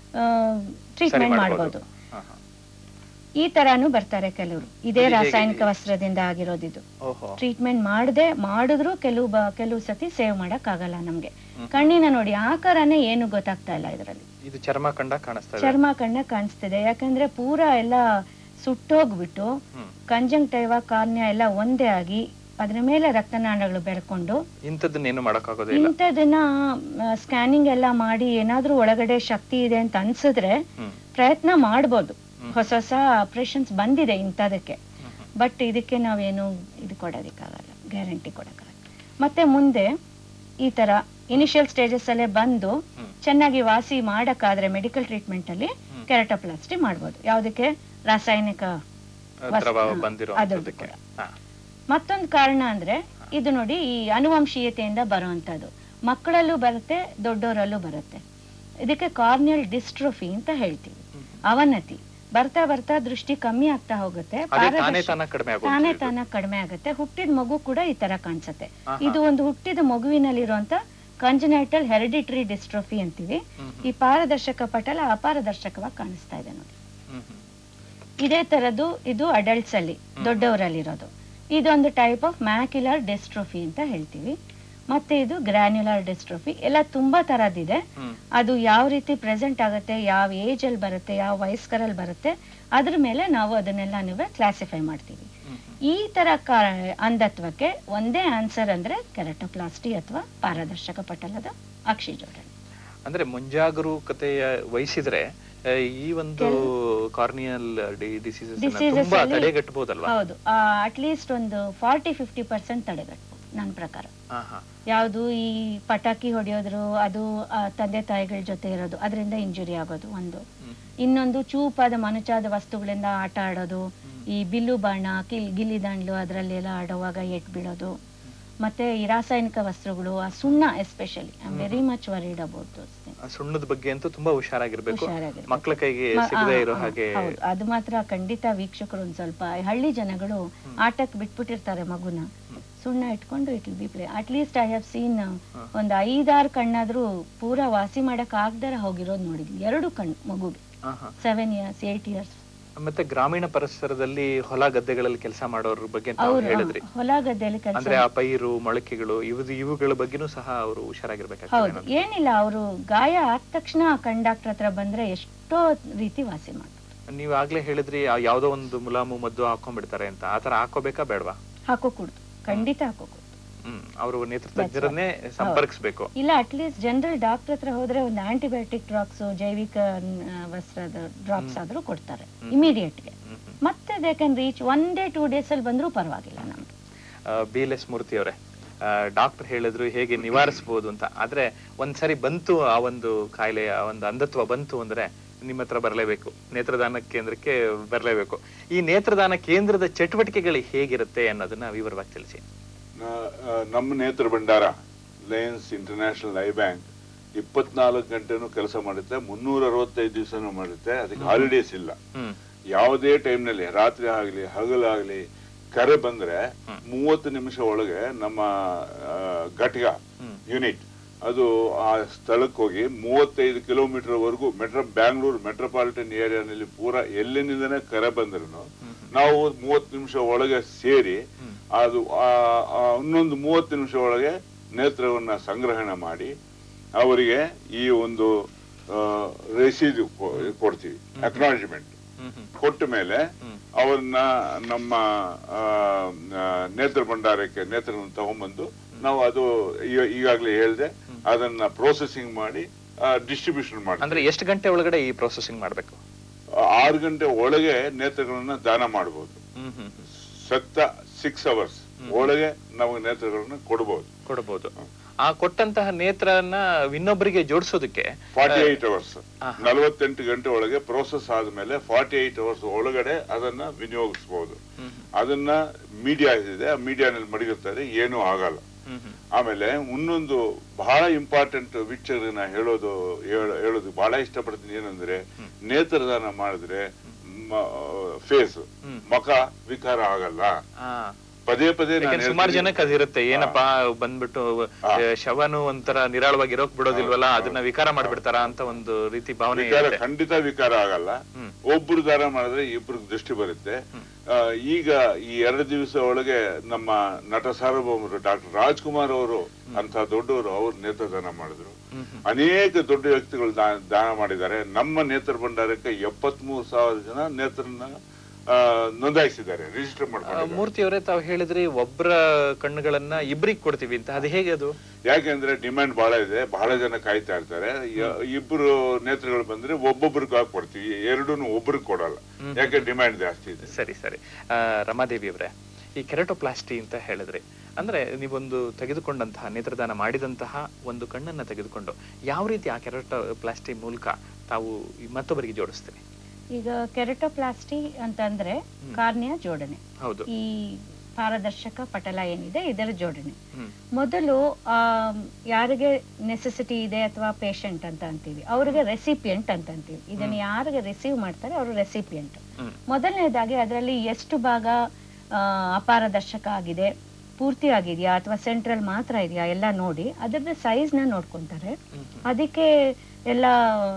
ಸರಿ ಟ್ರೀಟ್ಮೆಂಟ್ ಮಾಡ್ಬೋದು. ಮಾಡ್ಬೋದು ಆಹಾ. ಈ ತರಾನು ಬರ್ತಾರೆ ಕೆಲವರು ಇದೇ ಇದು ಹೇಗೆ? ರಾಸಾಯನಿಕ ವಸ್ತ್ರದಿಂದ ಆಗಿರೋದಿದು ಓಹೋ ಟ್ರೀಟ್ಮೆಂಟ್ ಮಾಡದೆ ಮಾಡಿದ್ರು ಕೆಲವು ಬ ಕೆಲವು ಸತಿ ಸೇವ್ ಮಾಡಕ್ ಆಗಲ್ಲ ನಮ್ಗೆ ಕಣ್ಣಿನ ನೋಡಿ ಆಕಾರನೇ ಏನು ಗೊತ್ತಾಗ್ತಾ ಇಲ್ಲ ಇದರಲ್ಲಿ ಇದು ಚರ್ಮ ಕಂಡ ಕಾಣಿಸ್ತಾ ಇದೆ ಚರ್ಮ ಕಣ್ಣ ಕಾಣಿಸ್ತಿದೆ ಯಾಕಂದ್ರೆ ಪೂರಾ ಎಲ್ಲ ಸುಟ್ಟೋಗ್ಬಿಟ್ಟು ಹ್ಮ್ ಕಂಜಂಕ್ಟೈವ ಕಾರ್ನ್ಯ ಎಲ್ಲ ಒಂದೇ ಆಗಿ ಅದ್ರ ಮೇಲೆ ರಕ್ತನಾಳಗಳು ಬೆಳ್ಕೊಂಡು ಇಂಥದ್ದನ್ನೇನು ಮಾಡಕ್ಕಾಗೋದೇ ಇಲ್ಲ ಇಂಥದನ್ನ ಸ್ಕ್ಯಾನಿಂಗ್ ಎಲ್ಲ ಮಾಡಿ ಏನಾದ್ರೂ ಒಳಗಡೆ ಶಕ್ತಿ ಇದೆ ಅಂತ ಅನ್ಸಿದ್ರೆ ಹ್ಮ್ ಪ್ರಯತ್ನ ಮಾಡ್ಬೋದು ಹೊಸ ಹೊಸ ಆಪರೇಷನ್ಸ್ ಬಂದಿದೆ ಇಂಥದಕ್ಕೆ ಬಟ್ ಇದಕ್ಕೆ ನಾವೇನು ಇದು ಕೊಡೋದಕ್ಕಾಗಲ್ಲ ಗ್ಯಾರಂಟಿ ಕೊಡೋಕ್ಕಾಗಲ್ಲ ಮತ್ತೆ ಮುಂದೆ ಈ ತರ ಇನಿಷಿಯಲ್ ಸ್ಟೇಜಸ್ ಅಲ್ಲೇ ಬಂದು ಹ್ಮ್. ಚೆನ್ನಾಗಿ ವಾಸಿ ಮಾಡಕ್ಕಾದ್ರೆ ಮೆಡಿಕಲ್ ಟ್ರೀಟ್ಮೆಂಟ್ ಅಲ್ಲಿ ಕೆರಟೋಪ್ಲಾಸ್ಟಿ ಮಾಡ್ಬೋದು ಯಾವುದಕ್ಕೆ ರಾಸಾಯನಿಕ ವಸ್ತು- ದ್ರವ ಹಾ, ಬಂದಿರೋ ಅದ್ರದ್ದು ಅಂಥದ್ದಕ್ಕೆ ಕೂಡ. ಹಾ ಮತ್ತೊಂದು ಕಾರಣ ಅಂದ್ರೆ ಇದು ನೋಡಿ ಈ ಅನುವಂಶೀಯತೆಯಿಂದ ಬರುವಂತದ್ದು ಮಕ್ಕಳಲ್ಲೂ ಬರುತ್ತೆ ದೊಡ್ಡವರಲ್ಲೂ ಬರುತ್ತೆ ಇದಕ್ಕೆ ಕಾರ್ನಿಯಲ್ ಡಿಸ್ಟ್ರೋಫಿ ಅಂತ ಹೇಳ್ತೀವಿ ಅವನತಿ ಬರ್ತಾ ಬರ್ತಾ ದೃಷ್ಟಿ ಕಮ್ಮಿ ಆಗ್ತಾ ಹೋಗುತ್ತೆ ಅದೇ ತಾನೇ ಪಾರದರ್ಶಕ- ತಾನ ಕಡಿಮೆ ಆಗೋದು ತಾನೇ ಇದು. ತಾನ ಕಡಿಮೆ ಆಗುತ್ತೆ ಹುಟ್ಟಿದ ಮಗು ಕೂಡ ಈ ತರ ಕಾಣಿಸುತ್ತೆ ಆಹಾ. ಇದು ಒಂದು ಹುಟ್ಟಿದ ಮಗುವಿನಲ್ಲಿರುವಂತ ಕಂಜನೈಟಲ್ ಹೆರಿಡಿಟರಿ ಡಿಸ್ಟ್ರೋಫಿ ಅಂತೀವಿ ಹ್ಮ್ ಈ ಪಾರದರ್ಶಕ ಪಟಲ ಅಪಾರದರ್ಶಕವಾಗಿ ಕಾಣಿಸ್ತಾ ಇದೆ ನೋಡಿ ಹ್ಮ್ ಹ್ಮ್ ಇದೇ ತರದ್ದು ಇದು ಅಡಲ್ಟ್ಸ್ ಅಲ್ಲಿ ದೊಡ್ಡವರಲ್ಲಿರೋದು ಇದೊಂದು ಟೈಪ್ ಆಫ್ ಮ್ಯಾಕ್ಯುಲರ್ ಡಿಸ್ಟ್ರೋಫಿ ಅಂತ ಹೇಳ್ತೀವಿ ಮತ್ತೆ ಇದು ಗ್ರ್ಯಾನ್ಯುಲರ್ ಡಿಸ್ಟ್ರೋಫಿ ಎಲ್ಲ ತುಂಬಾ ತರದಿದೆ ಹ್ಮ್ ಅದು ಯಾವ ರೀತಿ ಪ್ರೆಸೆಂಟ್ ಆಗುತ್ತೆ ಯಾವ ಏಜ್ ಅಲ್ಲಿ ಬರುತ್ತೆ ಯಾವ ವಯಸ್ಕರಲ್ಲಿ ಬರುತ್ತೆ ಅದ್ರ ಮೇಲೆ ನಾವು ಅದನ್ನೆಲ್ಲ ಕ್ಲಾಸಿಫೈ ಮಾಡ್ತೀವಿ ಹ್ಮ್ ಈ ತರ ಕಾ- ಅಂಧತ್ವಕ್ಕೆ ಒಂದೇ ಆನ್ಸರ್ ಅಂದ್ರೆ ಕೆರಟೋಪ್ಲಾಸ್ಟಿ ಅಥವಾ ಪಾರದರ್ಶಕ ಪಟಲದ ಅಕ್ಷಿ ಜೋಡಣೆ ಅಂದ್ರೆ ಮುಂಜಾಗರೂಕತೆಯ ವಹಿಸಿದ್ರೆ ಆ, ಈ ಒಂದು ಕಾರ್ನಿಯಲ್ ಡಿಸೀಸಸ್ Diseases ತುಂಬಾ ಅಲ್ಲಿ- ತಡೆಗಟ್ಟಬಹುದಲ್ವಾ ಹೌದು ಅಟ್ಲೀಸ್ಟ್ ಒಂದು ಫಾರ್ಟಿ ಫಿಫ್ಟಿ ಪರ್ಸೆಂಟ್ ತಡೆಗಟ್ಬೋದು ನನ್ನ ಪ್ರಕಾರ ಹಾ ಹಾ ಯಾವುದು ಈ ಪಟಾಕಿ ಹೊಡೆಯೋದ್ರು ಅದು ಆ, ತಂದೆ ತಾಯಿಗಳ ಜೊತೆ ಇರೋದು ಅದರಿಂದ ಇಂಜುರಿ ಆಗೋದು ಒಂದು ಹ್ಮ್. ಇನ್ನೊಂದು ಚೂಪಾದ ಮನುಚಾದ ವಸ್ತುಗಳಿಂದ ಆಟ ಆಡೋದು ಈ ಬಿಲ್ಲು ಬಾಣ ಕಿಲ್ ಗಿಲ್ಲಿ ದಾಂಡ್ಲು ಅದರಲ್ಲೆಲ್ಲ ಆಡುವಾಗ ಎಟ್ ಬೀಳೋದು ಮತ್ತೆ ಈ ರಾಸಾಯನಿಕ ವಸ್ತ್ರಗಳು ಆ ಸುಣ್ಣ especially I am very much worried about those ಆ ಸುಣ್ಣದ ಬಗ್ಗೆ ಅಂತೂ ತುಂಬಾ ಹುಷಾರಾಗಿರ್ಬೇಕು ಹುಷಾರಾಗಿರ್ಬೇಕು. ಮಕ್ಕಳ ಕೈಗೆ ಸಿಗದೆ ಇರೋ ಹಾಗೆ ಹೌದು ಅದು ಮಾತ್ರ ಖಂಡಿತ ವೀಕ್ಷಕರು ಒಂದ್ ಸ್ವಲ್ಪ ಹಳ್ಳಿ ಜನಗಳು ಆಟಕ್ಕೆ ಬಿಟ್ಬಿಟ್ಟಿರ್ತಾರೆ ಮಗುನ ಸುಣ್ಣ ಇಟ್ಕೊಂಡು it will be play at least I have seen ಒಂದ್ ಐದಾರು ಕಣ್ಣಾದ್ರೂ ಪೂರಾ ವಾಸಿ ಮಾಡಕ್ ಆಗ್ದಾರ ಹೋಗಿರೋದು ನೋಡಿದ್ವಿ ಎರಡು ಕಣ್ಣು ಮಗುಗೆ ಹಾ ಹಾ ಸೆವೆನ್ ಇಯರ್ಸ್ ಏಟ್ ಇಯರ್ಸ್ ಮತ್ತೆ ಗ್ರಾಮೀಣ ಪರಿಸರದಲ್ಲಿ ಹೊಲ ಗದ್ದೆಗಳಲ್ಲಿ ಕೆಲಸ ಮಾಡೋರ ಬಗ್ಗೆ ತಾವು ಅವರು ಹೇಳಿದ್ರಿ ಹೊಲ ಗದ್ದೆಯಲ್ಲಿ ಕೆಲಸ ಅಂದ್ರೆ ಆ ಪೈರು ಮೊಳಕೆಗಳು ಇವು ಇವುಗಳ ಬಗ್ಗೆನೂ ಸಹ ಅವರು ಹುಷಾರಾಗಿರ್ಬೇಕಾಗ್ತದೆ ಹೌದು ಏನಿಲ್ಲ ಅವರು ಗಾಯ ಆದ ತಕ್ಷಣ ಕಂಡಕ್ಟರ್ ಹತ್ರ ಬಂದ್ರೆ ಎಷ್ಟೋ ರೀತಿ ವಾಸಿ ಮಾಡ್ತಾರೆ ನೀವು ಆಗ್ಲೇ ಹೇಳಿದ್ರಿ ಆ ಯಾವ್ದೋ ಒಂದು ಮುಲಾಮು ಮದ್ದು ಹಾಕೊಂಡ್ಬಿಡ್ತಾರೆ ಅಂತ ಆತರ ಹಾಕೋಬೇಕಾ ಬೇಡವಾ ಹಾಕೋ ಕುಡ್ದು ಖಂಡಿತ ಹಾಕೋ ಕುಡ್ದು ಹ್ಮ್ ಅವರು ನೇತ್ರ ತಜ್ಞರನ್ನೇ ಸಂಪರ್ಕಿಸ್ಬೇಕು ಇಲ್ಲ ಅಟ್ಲೀಸ್ಟ್ ಜನರಲ್ ಡಾಕ್ಟರ್ ಹತ್ರ ಹೋದ್ರೆ ಒಂದು ಆಂಟಿಬಯೋಟಿಕ್ ಡ್ರಾಪ್ಸ್ ಜೈವಿಕ ಆ, ವಸ್ತ್ರದ ಡ್ರಾಪ್ಸ್ ಆದ್ರೂ ಕೊಡ್ತಾರೆ ಇಮಿಡಿಯೇಟ್ ಗೆ ಹ್ಮ್ ಹ್ಮ್ ಮತ್ತೆ they can reach one day two days ಅಲ್ಲಿ ಬಂದ್ರೂ ಪರವಾಗಿಲ್ಲ ನಮ್ಗೆ ಬಿ ಎಲ್ ಎಸ್ ಮೂರ್ತಿ ಅವರೇ ಡಾಕ್ಟರ್ ಹೇಳಿದ್ರು ಹೇಗೆ ನಿವಾರಿಸಬಹುದು ಅಂತ ಆದ್ರೆ ಒಂದ್ಸರಿ ಬಂತು ಆ ಒಂದು ಕಾಯಿಲೆ ಆ ಒಂದು ಅಂಧತ್ವ ಬಂತು ಅಂದ್ರೆ ನಿಮ್ಮ ಹತ್ರ ಬರಲೇಬೇಕು ನೇತ್ರದಾನ ಕೇಂದ್ರಕ್ಕೆ ಬರಲೇಬೇಕು ಈ ನೇತ್ರದಾನ ಕೇಂದ್ರದ ಚಟುವಟಿಕೆಗಳು ಹೇಗಿರುತ್ತೆ ಅನ್ನೋದನ್ನ ವಿವರವಾಗಿ ತಿಳಿಸಿ ನ- ಆ, ನಮ್ಮ ನೇತ್ರ ಭಂಡಾರ ಲಯನ್ಸ್ ಇಂಟರ್ನ್ಯಾಷನಲ್ ಐ ಬ್ಯಾಂಕ್ ಇಪ್ಪತ್ನಾಲ್ಕು ಗಂಟೆನೂ ಕೆಲಸ ಮಾಡುತ್ತೆ ಮುನ್ನೂರ ಅರವತ್ತೈದು ದಿವಸನೂ ಮಾಡುತ್ತೆ ಅದಕ್ಕೆ ಹಾಲಿಡೇಸ್ ಇಲ್ಲ ಹ್ಮ್ ಯಾವುದೇ ಟೈಮ್ನಲ್ಲಿ ರಾತ್ರಿ ಆಗಲಿ ಹಗಲಾಗ್ಲಿ ಕರೆ ಬಂದ್ರೆ ಮೂವತ್ತು ನಿಮಿಷ ಒಳಗೆ ನಮ್ಮ ಆ, ಘಟಕ ಹ್ಮ್. ಯೂನಿಟ್ ಅದು ಆ ಸ್ಥಳಕ್ಕೆ ಹೋಗಿ ಮೂವತ್ತೈದು ಕಿಲೋಮೀಟರ್ ವರೆಗೂ ಮೆಟ್ರೋ ಬ್ಯಾಂಗ್ಳೂರ್ ಮೆಟ್ರೋಪಾಲಿಟನ್ ಏರಿಯಾನಲ್ಲಿ ಪೂರಾ ಎಲ್ಲಿನಿಂದನೇ ಕರೆ ಬಂದ್ರು ನಾವು ಮೂವತ್ತು ನಿಮಿಷ ಒಳಗೆ ಸೇರಿ ಅದು ಆ- ಆ ಇನ್ನೊಂದು ಮೂವತ್ತು ನಿಮಿಷ ಒಳಗೆ ನೇತ್ರವನ್ನ ಸಂಗ್ರಹಣೆ ಮಾಡಿ ಅವರಿಗೆ ಈ ಒಂದು ರಸೀದು ಕೊ- ಕೊಡ್ತೀವಿ ಅಕ್ನಾಲಜ್ಮೆಂಟ್ ಹ್ಮ್ ಹ್ಮ್ ಕೊಟ್ಟ ಮೇಲೆ ಹ್ಮ್. ಅವ್ರನ್ನ ನಮ್ಮ ಆ, ಆ, ನೇತ್ರ ಭಂಡಾರಕ್ಕೆ ನೇತ್ರವನ್ನು ತಗೊಂಡ್ಬಂದು ನಾವು ಅದು ಈಗ- ಈಗಾಗ್ಲೇ ಹೇಳಿದೆ ಅದನ್ನ ಪ್ರೋಸೆಸಿಂಗ್ ಮಾಡಿ ಡಿಸ್ಟ್ರಿಬ್ಯೂಷನ್ ಮಾಡಿ ಅಂದ್ರೆ ಎಷ್ಟು ಗಂಟೆ ಒಳಗಡೆ ಈ ಪ್ರೊಸೆಸಿಂಗ್ ಮಾಡ್ಬೇಕು ಆರು ಗಂಟೆ ಒಳಗೆ ನೇತ್ರಗಳನ್ನ ದಾನ ಮಾಡಬಹುದು ಹ್ಮ್ ಹ್ಮ್ ಹ್ಮ್. ಸತ್ತ ಸಿಕ್ಸ್ ಅವರ್ಸ್ ಒಳಗೆ ನಾವು ನೇತ್ರಗಳನ್ನ ಕೊಡಬಹುದು ಕೊಡಬಹುದು ಆ ಕೊಟ್ಟಂತಹ ನೇತ್ರನ ಇನ್ನೊಬ್ಬರಿಗೆ ಜೋಡಿಸೋದಕ್ಕೆ ಫಾರ್ಟಿ ಏಟ್ ಅವರ್ಸ್ ಆಹಾ. ನಲವತ್ತೆಂಟು ಗಂಟೆ ಒಳಗೆ ಪ್ರೋಸೆಸ್ ಆದ್ಮೇಲೆ ಫಾರ್ಟಿ ಏಟ್ ಅವರ್ಸ್ ಒಳಗಡೆ ಅದನ್ನ ವಿನಿಯೋಗಿಸಬಹುದು ಹ್ಮ್ ಅದನ್ನ ಮೀಡಿಯಾ ಇದೆ ಆ ಮೀಡಿಯಾನಲ್ಲಿ ಮಡಗಿರ್ತಾರೆ ಏನೂ ಆಗಲ್ಲ ಹ್ಮ್ ಹ್ಮ್ ಆಮೇಲೆ ಇನ್ನೊಂದು ಬಹಳ ಇಂಪಾರ್ಟೆಂಟ್ ವಿಚಾರನ ಹೇಳೋದು ಹೇಳ- ಹೇಳೋದು ಬಹಳ ಇಷ್ಟಪಡ್ತೀನಿ ಏನಂದ್ರೆ ನೇತ್ರದಾನ ಮಾಡಿದ್ರೆ ಫೇಸ್ ಹ್ಮ್. ಮುಖ ವಿಕಾರ ಆಗಲ್ಲ ಆ ಪದೇ ಪದೇ ನಾನು ಯಾಕಂದ್ರೆ ಸುಮಾರು ಹೇಳ್ತೀನಿ. ಜನಕ್ಕೆ ಅದಿರುತ್ತೆ ಏನಪ್ಪಾ ಬಂದ್ಬಿಟ್ಟು ಹಾ. ಆ, ಶವನು ಒಂಥರ ನಿರಾಳವಾಗಿ ಇರೋಕ್ ಬಿಡೋದಿಲ್ವಲ್ಲ ಅದನ್ನ ವಿಕಾರ ಮಾಡ್ಬಿಡ್ತಾರ ಅಂತ ಒಂದು ರೀತಿ ಭಾವನೆ ವಿಕಾರ ಇರುತ್ತೆ ಖಂಡಿತ ವಿಕಾರ ಆಗಲ್ಲ ಹ್ಮ್. ಒಬ್ರು ದಾನ ಮಾಡಿದ್ರೆ ಇಬ್ರಿಗೆ ದೃಷ್ಟಿ ಬರುತ್ತೆ ಆ, ಈಗ ಈ ಎರಡು ದಿವಸ ಒಳಗೆ ನಮ್ಮ ನಟ ಸಾರ್ವಭೌಮರು ಡಾಕ್ಟರ್ ರಾಜ್ಕುಮಾರ್ ಅವರು ಅಂತ ದೊಡ್ಡವರು ಅವ್ರು ನೇತ್ರದಾನ ಮಾಡಿದ್ರು ಹ್ಮ್ ಹ್ಮ್. ಅನೇಕ ದೊಡ್ಡ ವ್ಯಕ್ತಿಗಳು ದಾ- ದಾನ ಮಾಡಿದ್ದಾರೆ ನಮ್ಮ ನೇತ್ರ ಭಂಡಾರಕ್ಕೆ ಎಪ್ಪತ್ಮೂರು ಸಾವಿರ ಜನ ನೇತ್ರನ ಆ, ನೋಂದಾಯಿಸಿದ್ದಾರೆ ರಿಜಿಸ್ಟರ್ ಆ, ಮಾಡ್ಕೊಂಡಿದ್ದಾರೆ ಮೂರ್ತಿ ಅವರೇ ತಾವು ಹೇಳಿದ್ರಿ ಒಬ್ರ ಕಣ್ಣುಗಳನ್ನ ಇಬ್ರಿಗೆ ಕೊಡ್ತೀವಿ ಅಂತ ಅದು ಹೇಗೆ ಅದು ಯಾಕೆಂದ್ರೆ ಡಿಮ್ಯಾಂಡ್ ಬಹಳ ಇದೆ ಬಹಳ ಜನ ಕಾಯ್ತಾ ಇರ್ತಾರೆ ಯ- ಇಬ್ರು ನೇತ್ರಗಳು ಬಂದ್ರೆ ಒಬ್ಬೊಬ್ರಿಗೆ ಕೊಡ್ತೀವಿ ಎರಡೂನು ಒಬ್ರಿಗೆ ಕೊಡಲ್ಲ ಯಾಕೆ ಡಿಮ್ಯಾಂಡ್ ಜಾಸ್ತಿ ಇದೆ ಸರಿ ಸರಿ ಆ, ರಮಾದೇವಿ ಅವರೇ ಈ ಕೆರಟೋಪ್ಲಾಸ್ಟಿ ಅಂತ ಹೇಳಿದ್ರಿ ಅಂದ್ರೆ ನೀವೊಂದು ತೆಗೆದುಕೊಂಡಂತಹ ನೇತ್ರದಾನ ಮಾಡಿದಂತಹ ಒಂದು ಕಣ್ಣನ್ನ ತೆಗೆದುಕೊಂಡು ಯಾವ ರೀತಿ ಆ ಕೆರಟೋಪ್ಲಾಸ್ಟಿ ಮೂಲಕ ತಾವು ಈ ಮತ್ತೊಬ್ಬರಿಗೆ ಜೋಡಿಸ್ತೀರಿ ಈಗ ಕೆರಟೋಪ್ಲಾಸ್ಟಿ ಅಂತಂದ್ರೆ ಕಾರ್ನಿಯ ಜೋಡಣೆ ಹೌದು ಈ ಪಾರದರ್ಶಕ ಪಟಲ ಏನಿದೆ ಇದರ ಜೋಡಣೆ ಹ್ಮ್ ಮೊದಲು ಆ ಯಾರಿಗೆ ನೆಸೆಸಿಟಿ ಇದೆ ಅಥವಾ ಪೇಷಂಟ್ ಅಂತ ಅಂತೀವಿ ಅವ್ರಿಗೆ ರೆಸಿಪಿಯಂಟ್ ಅಂತ ಅಂತೀವಿ ಇದನ್ನ ಯಾರಿಗೆ ರಿಸೀವ್ ಮಾಡ್ತಾರೆ ಅವರು ರೆಸಿಪಿಯಂಟ್ ಹ್ಮ್ ಮೊದಲನೇದಾಗಿ ಅದರಲ್ಲಿ ಎಷ್ಟು ಭಾಗ ಆ, ಅಪಾರದರ್ಶಕ ಆಗಿದೆ ಪೂರ್ತಿ ಆಗಿದೆಯಾ ಅಥವಾ ಸೆಂಟ್ರಲ್ ಮಾತ್ರ ಇದೆಯಾ ಎಲ್ಲ ನೋಡಿ ಅದರದ ಸೈಜ್ ನ ನೋಡ್ಕೊಂತಾರೆ ಹ್ಮ್ ಅದಕ್ಕೆ ಎಲ್ಲ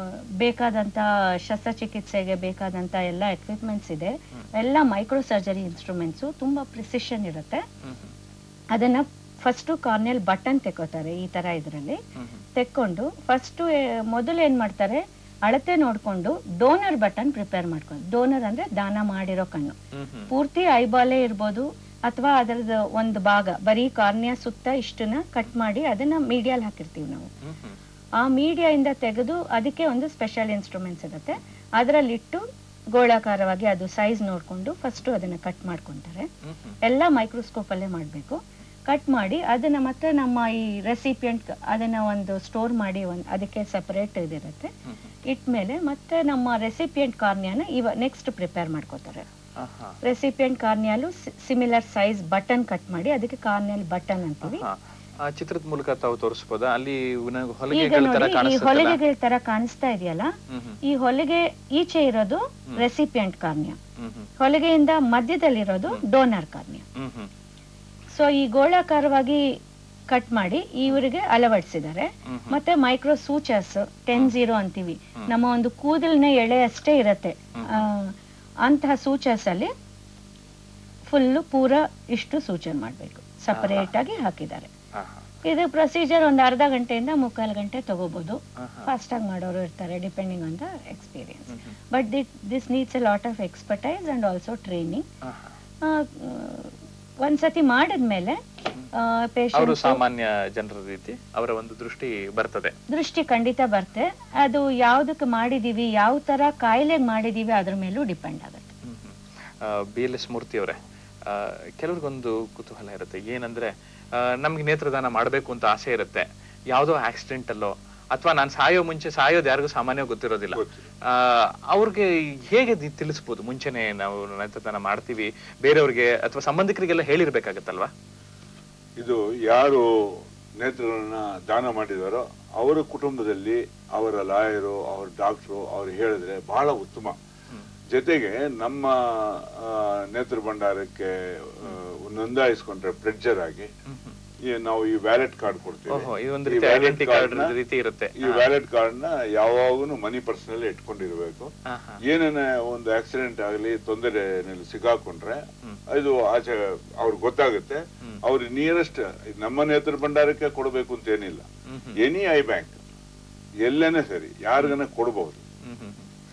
ಬೇಕಾದಂತ ಶಸ್ತ್ರಚಿಕಿತ್ಸೆಗೆ ಬೇಕಾದಂತ ಎಲ್ಲ ಎಕ್ವಿಪ್ಮೆಂಟ್ಸ್ ಇದೆ ಎಲ್ಲ ಮೈಕ್ರೋ ಸರ್ಜರಿ ಇನ್ಸ್ಟ್ರೂಮೆಂಟ್ಸ್ ತುಂಬಾ ಪ್ರಿಸಿಷನ್ ಇರುತ್ತೆ ಹ್ಮ್ ಹ್ಮ್ ಅದನ್ನ ಫಸ್ಟ್ ಕಾರ್ನಿಯಲ್ ಬಟನ್ ತೆಕ್ಕೋತಾರೆ ಈ ತರ ಇದ್ರಲ್ಲಿ ಹ್ಮ್ ಹ್ಮ್ ತೆಕ್ಕೊಂಡು ಫಸ್ಟ್ ಮೊದಲು ಏನ್ ಮಾಡ್ತಾರೆ ಅಳತೆ ನೋಡ್ಕೊಂಡು ಡೋನರ್ ಬಟನ್ ಪ್ರಿಪೇರ್ ಮಾಡ್ಕೊಂಡು ಡೋನರ್ ಅಂದ್ರೆ ದಾನ ಮಾಡಿರೋ ಕಣ್ಣು ಹ್ಮ್ ಹ್ಮ್ ಪೂರ್ತಿ ಐಬಾಲೇ ಇರ್ಬೋದು ಅಥವಾ ಅದರದ ಒಂದು ಭಾಗ ಬರೀ ಕಾರ್ನಿಯಾ ಸುತ್ತ ಇಷ್ಟನ್ನ ಕಟ್ ಮಾಡಿ ಅದನ್ನ ಮೀಡಿಯಾಲ್ ಹಾಕಿರ್ತೀವಿ ನಾವು ಹ್ಮ್ ಹ್ಮ್ ಆ ಮೀಡಿಯಾ ಇಂದ ತೆಗೆದು ಅದಕ್ಕೆ ಒಂದು ಸ್ಪೆಷಲ್ ಇನ್ಸ್ಟ್ರೂಮೆಂಟ್ಸ್ ಇರುತ್ತೆ ಅದರಲ್ಲಿಟ್ಟು ಗೋಳಾಕಾರವಾಗಿ ಅದು ಸೈಜ್ ನೋಡ್ಕೊಂಡು ಫಸ್ಟ್ ಅದನ್ನ ಕಟ್ ಮಾಡ್ಕೊಂತಾರೆ ಹ್ಮ್ ಹ್ಮ್ ಎಲ್ಲ ಮೈಕ್ರೋಸ್ಕೋಪ್ ಅಲ್ಲೇ ಮಾಡಬೇಕು ಕಟ್ ಮಾಡಿ ಅದನ್ನ ಮತ್ತೆ ನಮ್ಮ ಈ ರೆಸಿಪಿಯಂಟ್ ಅದನ್ನ ಒಂದು ಸ್ಟೋರ್ ಮಾಡಿ ಒಂದು ಅದಕ್ಕೆ ಸಪರೇಟ್ ಇದಿರುತ್ತೆ ಹ್ಮ್ ಹ್ಮ್ ಇಟ್ಮೇಲೆ ಮತ್ತೆ ನಮ್ಮ ರೆಸಿಪಿಯಂಟ್ ಕಾರ್ನಿಯಾನ ಇವ ನೆಕ್ಸ್ಟ್ ಪ್ರಿಪೇರ್ ಮಾಡ್ಕೋತಾರೆ ಆಹಾ. ರೆಸಿಪಿಯಂಟ್ ಕಾರ್ನಿಯಾಲು ಸಿಮಿಲರ್ ಸೈಜ್ ಬಟನ್ ಕಟ್ ಮಾಡಿ ಅದಕ್ಕೆ ಕಾರ್ನಿಯಲ್ ಬಟನ್ ಅಂತೀವಿ ಆಹಾ. ಆ ಚಿತ್ರದ ಮೂಲಕ ತಾವು ತೋರಿಸಬಹುದಾ ಅಲ್ಲಿ ಉನ- ಈಗ ಹೊಲಿಗೆಗಳ ತರ ನೋಡಿ ಈ ಕಾಣಿಸುತ್ತಲ್ಲ ಹೊಲಿಗೆಗಳ ತರ ಕಾಣಿಸ್ತಾ ಇದೆಯಲ್ಲ ಹ್ಮ್ ಹ್ಮ್ ಈ ಹೊಲಿಗೆ ಈಚೆ ಇರೋದು ರೆಸಿಪಿಯಂಟ್ ಕಾರ್ನಿಯಾ ಹ್ಮ್ ಹ್ಮ್ ಹೊಲಿಗೆಯಿಂದ ಮಧ್ಯದಲ್ಲಿರೋದು ಡೋನರ್ ಕಾರ್ನಿಯಾ ಹ್ಮ್ ಹ್ಮ್ ಸೊ ಈ ಗೋಳಾಕಾರವಾಗಿ ಕಟ್ ಮಾಡಿ ಇವರಿಗೆ ಅಳವಡಿಸಿದ್ದಾರೆ ಹ್ಮ್ ಮತ್ತೆ ಮೈಕ್ರೋ ಸೂಚರ್ಸ್ ಟೆನ್ ಜೀರೋ ಅಂತೀವಿ ನಮ್ಮ ಒಂದು ಕೂದಲಿನ ಎಳೆ ಅಷ್ಟೇ ಇರತ್ತೆ ಆ, ಅಂತಹ ಸೂಚರ್ಸ್ ಅಲ್ಲಿ ಫುಲ್ಲು ಪೂರ ಇಷ್ಟು ಸೂಚನೆ ಮಾಡಬೇಕು ಸಪರೇಟ್ ಆಗಿ ಹಾಕಿದ್ದಾರೆ ಆಹಾ. ಇದು ಪ್ರೊಸೀಜರ್ ಒಂದು ಅರ್ಧ ಗಂಟೆಯಿಂದ ಮುಕ್ಕಾಲು ಗಂಟೆ ತಗೋಬಹುದು ಆಹಾ. ಫಾಸ್ಟ್ ಆಗಿ ಮಾಡೋರು ಇರ್ತಾರೆ ಡಿಪೆಂಡಿಂಗ್ ಆನ್ ದ ಎಕ್ಸ್ಪೀರಿಯನ್ಸ್ ಹ್ಮ್ ಹ್ಮ್. But this needs a lot of expertise and also training ಆಹಾ. ಒಂದ್ಸತಿ ಮಾಡಿದ್ಮೇಲೆ ಅವರು ಪೇಷಂಟ್ ಸಾಮಾನ್ಯ ಜನರ ರೀತಿ ಅವರ ಒಂದು ದೃಷ್ಟಿ ಬರ್ತದೆ ದೃಷ್ಟಿ ಖಂಡಿತ ಬರುತ್ತೆ ಅದು ಯಾವ್ದಕ್ಕೆ ಮಾಡಿದೀವಿ ಯಾವ ತರ ಕಾಯಿಲೆಗೆ ಮಾಡಿದೀವಿ ಅದ್ರ ಮೇಲೂ ಡಿಪೆಂಡ್ ಆಗುತ್ತೆ ಹ್ಮ್ ಹ್ಮ್. ಬಿ ಎಲ್ ಎಸ್ ಮೂರ್ತಿ ಅವರೇ ಕೆಲವ್ರಿಗೊಂದು ಕುತೂಹಲ ಇರುತ್ತೆ ಏನಂದ್ರೆ ಆ, ನಮ್ಗೆ ನೇತ್ರದಾನ ಮಾಡಬೇಕು ಅಂತ ಆಸೆ ಇರುತ್ತೆ ಯಾವುದೋ ಆಕ್ಸಿಡೆಂಟ್ ಅಲ್ಲೋ ಅಥವಾ ನಾನು ಸಾಯೋ ಮುಂಚೆ ಸಾಯೋದು ಯಾರಿಗೂ ಸಾಮಾನ್ಯವಾಗಿ ಗೊತ್ತಿರೋದಿಲ್ಲ ಗೊತ್ತಿಲ್ಲ. ಆ, ಅವ್ರಿಗೆ ಹೇಗೆ ದಿ- ತಿಳಿಸ್ಬೋದು ಮುಂಚೆನೆ ನಾವು ನೇತ್ರದಾನ ಮಾಡ್ತೀವಿ ಬೇರೆಯವ್ರಿಗೆ ಅಥವಾ ಸಂಬಂಧಿಕರಿಗೆಲ್ಲ ಹೇಳಿರ್ಬೇಕಾಗತ್ತಲ್ವಾ ಇದು ಯಾರು ನೇತ್ರಗಳನ್ನ ದಾನ ಮಾಡಿದಾರೋ ಅವರ ಕುಟುಂಬದಲ್ಲಿ ಅವರ ಲಾಯರು ಅವ್ರ ಡಾಕ್ಟ್ರು ಅವ್ರು ಹೇಳಿದ್ರೆ ಬಹಳ ಉತ್ತಮ ಜೊತೆಗೆ ನಮ್ಮ ಆ, ನೇತ್ರ ಭಂಡಾರಕ್ಕೆ ಆ, ನೋಂದಾಯಿಸ್ಕೊಂಡ್ರೆ ಪ್ರೆಡ್ಜರ್ ಆಗಿ ಈ ನಾವು ಈ ವ್ಯಾಲೆಟ್ ಕಾರ್ಡ್ ಕೊಡ್ತೀವಿ ಓಹೋ ಇದೊಂದು ಈ ರೀತಿ wallet ಐಡೆಂಟಿ card ಕಾರ್ಡ್ ನ- ರೀತಿ ಇರುತ್ತೆ ಈ ವ್ಯಾಲೆಟ್ ಕಾರ್ಡ್ ನ ಯಾವಾಗೂ ಮನಿ ಪರ್ಸನಲ್ಲಿ ಇಟ್ಕೊಂಡಿರ್ಬೇಕು ಹಾ, ಹಾ. ಏನೇನ ಒಂದು ಆಕ್ಸಿಡೆಂಟ್ ಆಗಲಿ ತೊಂದರೆನಲ್ಲಿ ಸಿಕ್ಕಾಕೊಂಡ್ರೆ ಹ್ಮ್. ಇದು ಆಚೆ ಅವ್ರಿಗೆ ಗೊತ್ತಾಗುತ್ತೆ ಹ್ಮ್. ಅವ್ರಿಗೆ ನಿಯರೆಸ್ಟ್ ನಮ್ಮ ನೇತ್ರ ಭಂಡಾರಕ್ಕೆ ಕೊಡಬೇಕು ಅಂತ ಏನಿಲ್ಲ ಹ್ಮ್ ಹ್ಮ್. ಎನಿ ಐ ಬ್ಯಾಂಕ್ ಎಲ್ಲೇನೆ ಸರಿ ಯಾರಿಗನ ಕೊಡಬಹುದು ಹ್ಮ್ ಹ್ಮ್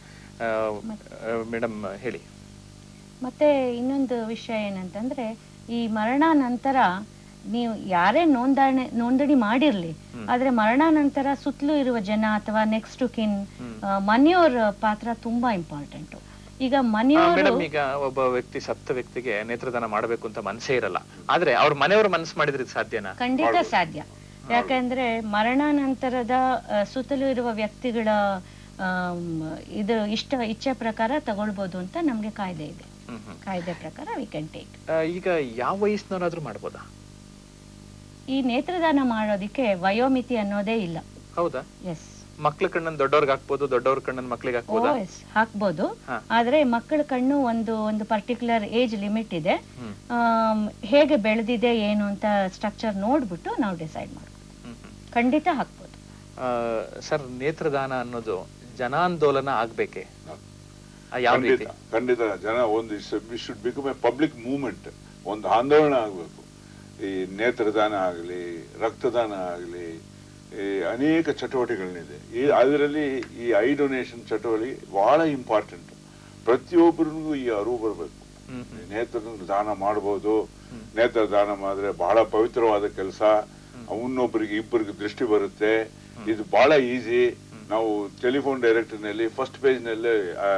ಮೇಡಮ್ ಹೇಳಿ ಮತ್ತೆ ಇನ್ನೊಂದು ವಿಷಯ ಏನಂತಂದ್ರೆ ಈ ಮರಣಾನಂತರ ನೀವು ಯಾರೇ ನೋಂದಣಿ ನೋಂದಣಿ ಮಾಡಿರ್ಲಿ ಆದ್ರೆ ಮರಣಾನಂತರ ಸುತ್ತಲೂ ಇರುವ ಜನ ಅಥವಾ ನೆಕ್ಸ್ಟ್ ಕಿನ್ ಮನೆಯವ್ರ ಪಾತ್ರ ತುಂಬಾ ಇಂಪಾರ್ಟೆಂಟ್ ಈಗ ಮನೆಯವರು ಮೇಡಮ್ ಈಗ ಒಬ್ಬ ವ್ಯಕ್ತಿ ಸತ್ತ ವ್ಯಕ್ತಿಗೆ ನೇತ್ರದಾನ ಮಾಡಬೇಕು ಅಂತ ಮನಸ್ಸೇ ಇರಲ್ಲ ಆದ್ರೆ ಅವ್ರ ಮನೆಯವರು ಮನಸ್ಸು ಮಾಡಿದ್ರೆ ಇದು ಸಾಧ್ಯನಾ ಖಂಡಿತ ಸಾಧ್ಯ ಯಾಕಂದ್ರೆ ಮರಣಾನಂತರದ ಆ, ಸುತ್ತಲೂ ಇರುವ ವ್ಯಕ್ತಿಗಳ ಆಮ್, ಇದು ಇಷ್ಟ ಇಚ್ಛೆ ಪ್ರಕಾರ ತಗೊಳ್ಬೋದು ಅಂತ ನಮ್ಗೆ ಕಾಯ್ದೆ ಇದೆ ಹ್ಮ್ ಹ್ಮ್ ಕಾಯ್ದೆ ಪ್ರಕಾರ ವಿ ಕ್ಯಾನ್ ಟೇಕ್ ಆ, ಈಗ ಯಾವ ವಯಸ್ಸಿನವರಾದ್ರೂ ಮಾಡ್ಬೋದಾ ಈ ನೇತ್ರದಾನ ಮಾಡೋದಿಕ್ಕೆ ವಯೋಮಿತಿ ಅನ್ನೋದೇ ಇಲ್ಲ ಹೌದಾ ಎಸ್ ಮಕ್ಳ ಕಣ್ಣನ್ ದೊಡ್ಡವ್ರಿಗೆ ಹಾಕ್ಬೋದು ದೊಡ್ಡವ್ರ ಕಣ್ಣನ್ ಮಕ್ಳಿಗೆ ಹಾಕ್ಬೋದಾ ಎಸ್ ಹಾಕ್ಬೋದು ಹಾ. ಆದ್ರೆ ಮಕ್ಕಳ ಕಣ್ಣು ಒಂದು ಒಂದು ಪರ್ಟಿಕ್ಯುಲರ್ ಏಜ್ ಲಿಮಿಟ್ ಇದೆ ಹ್ಮ್ ಆಮ್, ಹೇಗೆ ಬೆಳೆದಿದೆ ಏನು ಅಂತ ಸ್ಟ್ರಕ್ಚರ್ ನೋಡ್ಬಿಟ್ಟು ನಾವು ಡಿಸೈಡ್ ಮಾಡ್ಬೋದು ಹ್ಮ್ ಹ್ಮ್ ಖಂಡಿತ ಹಾಕ್ಬೋದು ಆ, ಸರ್ ನೇತ್ರದಾನ ಅನ್ನೋದು ಜನಾಂದೋಲನ ಆಗ್ಬೇಕೆ ಆ, ಯಾವ ರೀತಿ ಖಂಡಿತ ಖಂಡಿತ ಜನ ಒಂದು should become a public movement ಒಂದು ಆಂದೋಲನ ಆಗಬೇಕು ಈ ನೇತ್ರದಾನ ಆಗಲಿ ರಕ್ತದಾನ ಆಗಲಿ ಈ ಅನೇಕ ಚಟುವಟಿಕೆಗಳಿದೆ ಈ ಅದರಲ್ಲಿ ಈ ಐ ಡೊನೇಷನ್ ಚಟುವಟಿಕೆ ಬಹಳ ಇಂಪಾರ್ಟೆಂಟ್ ಪ್ರತಿಯೊಬ್ಬರಿಗೂ ಈ ಅರಿವು ಬರಬೇಕು ಹ್ಮ್ ಹ್ಮ್ ನೇತ್ರ ದಾನ ಮಾಡಬಹುದು ನೇತ್ರ ದಾನ ಮಾಡಿದ್ರೆ ಬಹಳ ಪವಿತ್ರವಾದ ಕೆಲಸ ಇನ್ನೊಬ್ಬರಿಗೆ ಇಬ್ಬರಿಗೆ ದೃಷ್ಟಿ ಬರುತ್ತೆ ಇದು ಬಹಳ ಈಸಿ ನಾವು ಟೆಲಿಫೋನ್ ಡೈರೆಕ್ಟರ್ ನಲ್ಲಿ ಫಸ್ಟ್ ಪೇಜ್ ನಲ್ಲಿ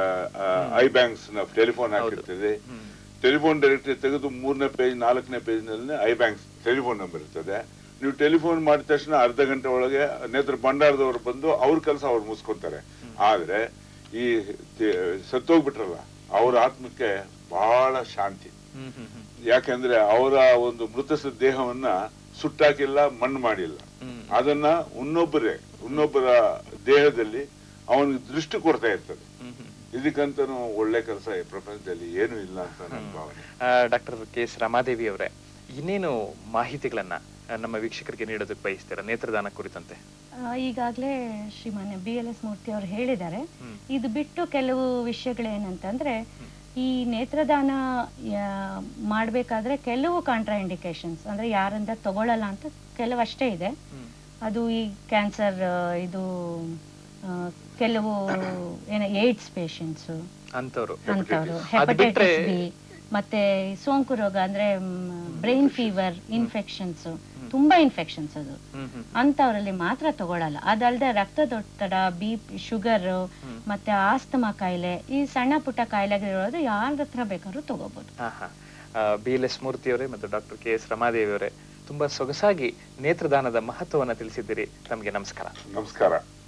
ಐ ಬ್ಯಾಂಕ್ಸ್ ನ ಟೆಲಿಫೋನ್ ಹಾಕಿರ್ತದೆ ಹ್ಮ್ ಟೆಲಿಫೋನ್ ಡೈರೆಕ್ಟರಿ ತೆಗೆದು ಮೂರನೇ ಪೇಜ್ ನಾಲ್ಕನೇ ಪೇಜ್ ನಲ್ಲಿ ಐ ಬ್ಯಾಂಕ್ಸ್ ಟೆಲಿಫೋನ್ ನಂಬರ್ ಇರ್ತದೆ ನೀವು ಟೆಲಿಫೋನ್ ಮಾಡಿದ ತಕ್ಷಣ ಅರ್ಧ ಗಂಟೆ ಒಳಗೆ ನೇತ್ರ ಭಂಡಾರದವರು ಬಂದು ಅವ್ರ ಕೆಲಸ ಅವ್ರು ಮುಗಿಸ್ಕೊತಾರೆ ಆದ್ರೆ ಈ ತೆ- ಸತ್ತೋಗ್ಬಿಟ್ರಲ್ಲ ಅವ್ರ ಆತ್ಮಕ್ಕೆ ಬಹಳ ಶಾಂತಿ ಹ್ಮ್ ಹ್ಮ್ ಹ್ಮ್ ಯಾಕೆಂದ್ರೆ ಅವರ ಒಂದು ಮೃತ ಸ- ದೇಹವನ್ನ ಸುಟ್ಟಾಕಿಲ್ಲ ಮಣ್ಣು ಮಾಡಿಲ್ಲ ಹ್ಮ್. ಅದನ್ನ ಇನ್ನೊಬ್ಬರೇ ಇನ್ನೊಬ್ಬರ ದೇಹದಲ್ಲಿ ಅವನಿಗೆ ದೃಷ್ಟಿ ಕೊಡ್ತಾ ಇರ್ತದೆ ಹ್ಮ್ ಹ್ಮ್ ಇದಕ್ಕಂತನೂ ಒಳ್ಳೆ ಕೆಲಸ ಈ ಪ್ರಪಂಚದಲ್ಲಿ ಏನು ಇಲ್ಲ ಅಂತ ನನ್ನ ಭಾವನೆ ಡಾಕ್ಟರ್ ಕೆ ಎಸ್ ರಮಾದೇವಿ ಅವರೇ ಇನ್ನೇನು ಮಾಹಿತಿಗಳನ್ನ ಆ, ನಮ್ಮ ವೀಕ್ಷಕರಿಗೆ ನೀಡೋದಕ್ಕೆ ಬಯಸ್ತೀರಾ ನೇತ್ರದಾನ ಕುರಿತಂತೆ ಆ, ಈಗಾಗ್ಲೇ ಶ್ರೀಮಾನ್ಯ ಬಿ ಎಲ್ ಎಸ್ ಮೂರ್ತಿ ಅವರು ಹೇಳಿದ್ದಾರೆ ಹ್ಮ್. ಇದು ಬಿಟ್ಟು ಕೆಲವು ವಿಷಯಗಳೇನಂತಂದ್ರೆ ಈ ನೇತ್ರದಾನ ಯಾ- ಮಾಡ್ಬೇಕಾದ್ರೆ ಕೆಲವು ಕಾಂಟ್ರಾ ಇಂಡಿಕೇಶನ್ಸ್ ಅಂದ್ರೆ ಯಾರಿಂದ ತಗೊಳ್ಳಲ್ಲ ಅಂತ ಕೆಲವಷ್ಟೇ ಇದೆ ಹ್ಮ್. ಅದು ಈ ಕ್ಯಾನ್ಸರ್ ಇದು ಆ, ಕೆಲವು ಏನ ಏಡ್ಸ್ ಪೇಷಂಟ್ಸ್ ಅಂತವ್ರು ಅಂತವ್ರು ಅದು ಬಿಟ್ರೆ ಹೆಪಟೈಟಿಸ್ ಬಿ ಮತ್ತೆ ಸೋಂಕು ರೋಗ ಅಂದ್ರೆ ಬ್ರೈನ್ ಫೀವರ್ ಇನ್ಫೆಕ್ಷನ್ಸ್ ತುಂಬಾ ಇನ್ಫೆಕ್ಷನ್ಸ್ ಅದು ಹ್ಮ್ ಹ್ಮ್ ಅಂತವರಲ್ಲಿ ಮಾತ್ರ ತಗೊಳಲ್ಲ ಅದಲ್ಲದೆ ರಕ್ತದೊತ್ತಡ ಬಿ ಶುಗರ್ ಮತ್ತೆ ಆಸ್ತಮಾ ಕಾಯಿಲೆ ಈ ಸಣ್ಣ ಪುಟ್ಟ ಕಾಯಿಲೆಗಳಿರೋದು ಯಾರ ಹತ್ರ ಬೇಕಾದ್ರೂ ತಗೋಬಹುದು ಹಾ ಹಾ ಬಿ ಎಲ್ ಎಸ್ ಮೂರ್ತಿ ಅವರೇ ಮತ್ತು ಡಾಕ್ಟರ್ ಕೆ ಎಸ್ ರಮಾದೇವಿ ಅವರೇ ತುಂಬಾ ಸೊಗಸಾಗಿ ನೇತ್ರದಾನದ ಮಹತ್ವವನ್ನ ತಿಳಿಸಿದ್ದೀರಿ ತಮಗೆ ನಮಸ್ಕಾರ ನಮಸ್ಕಾರ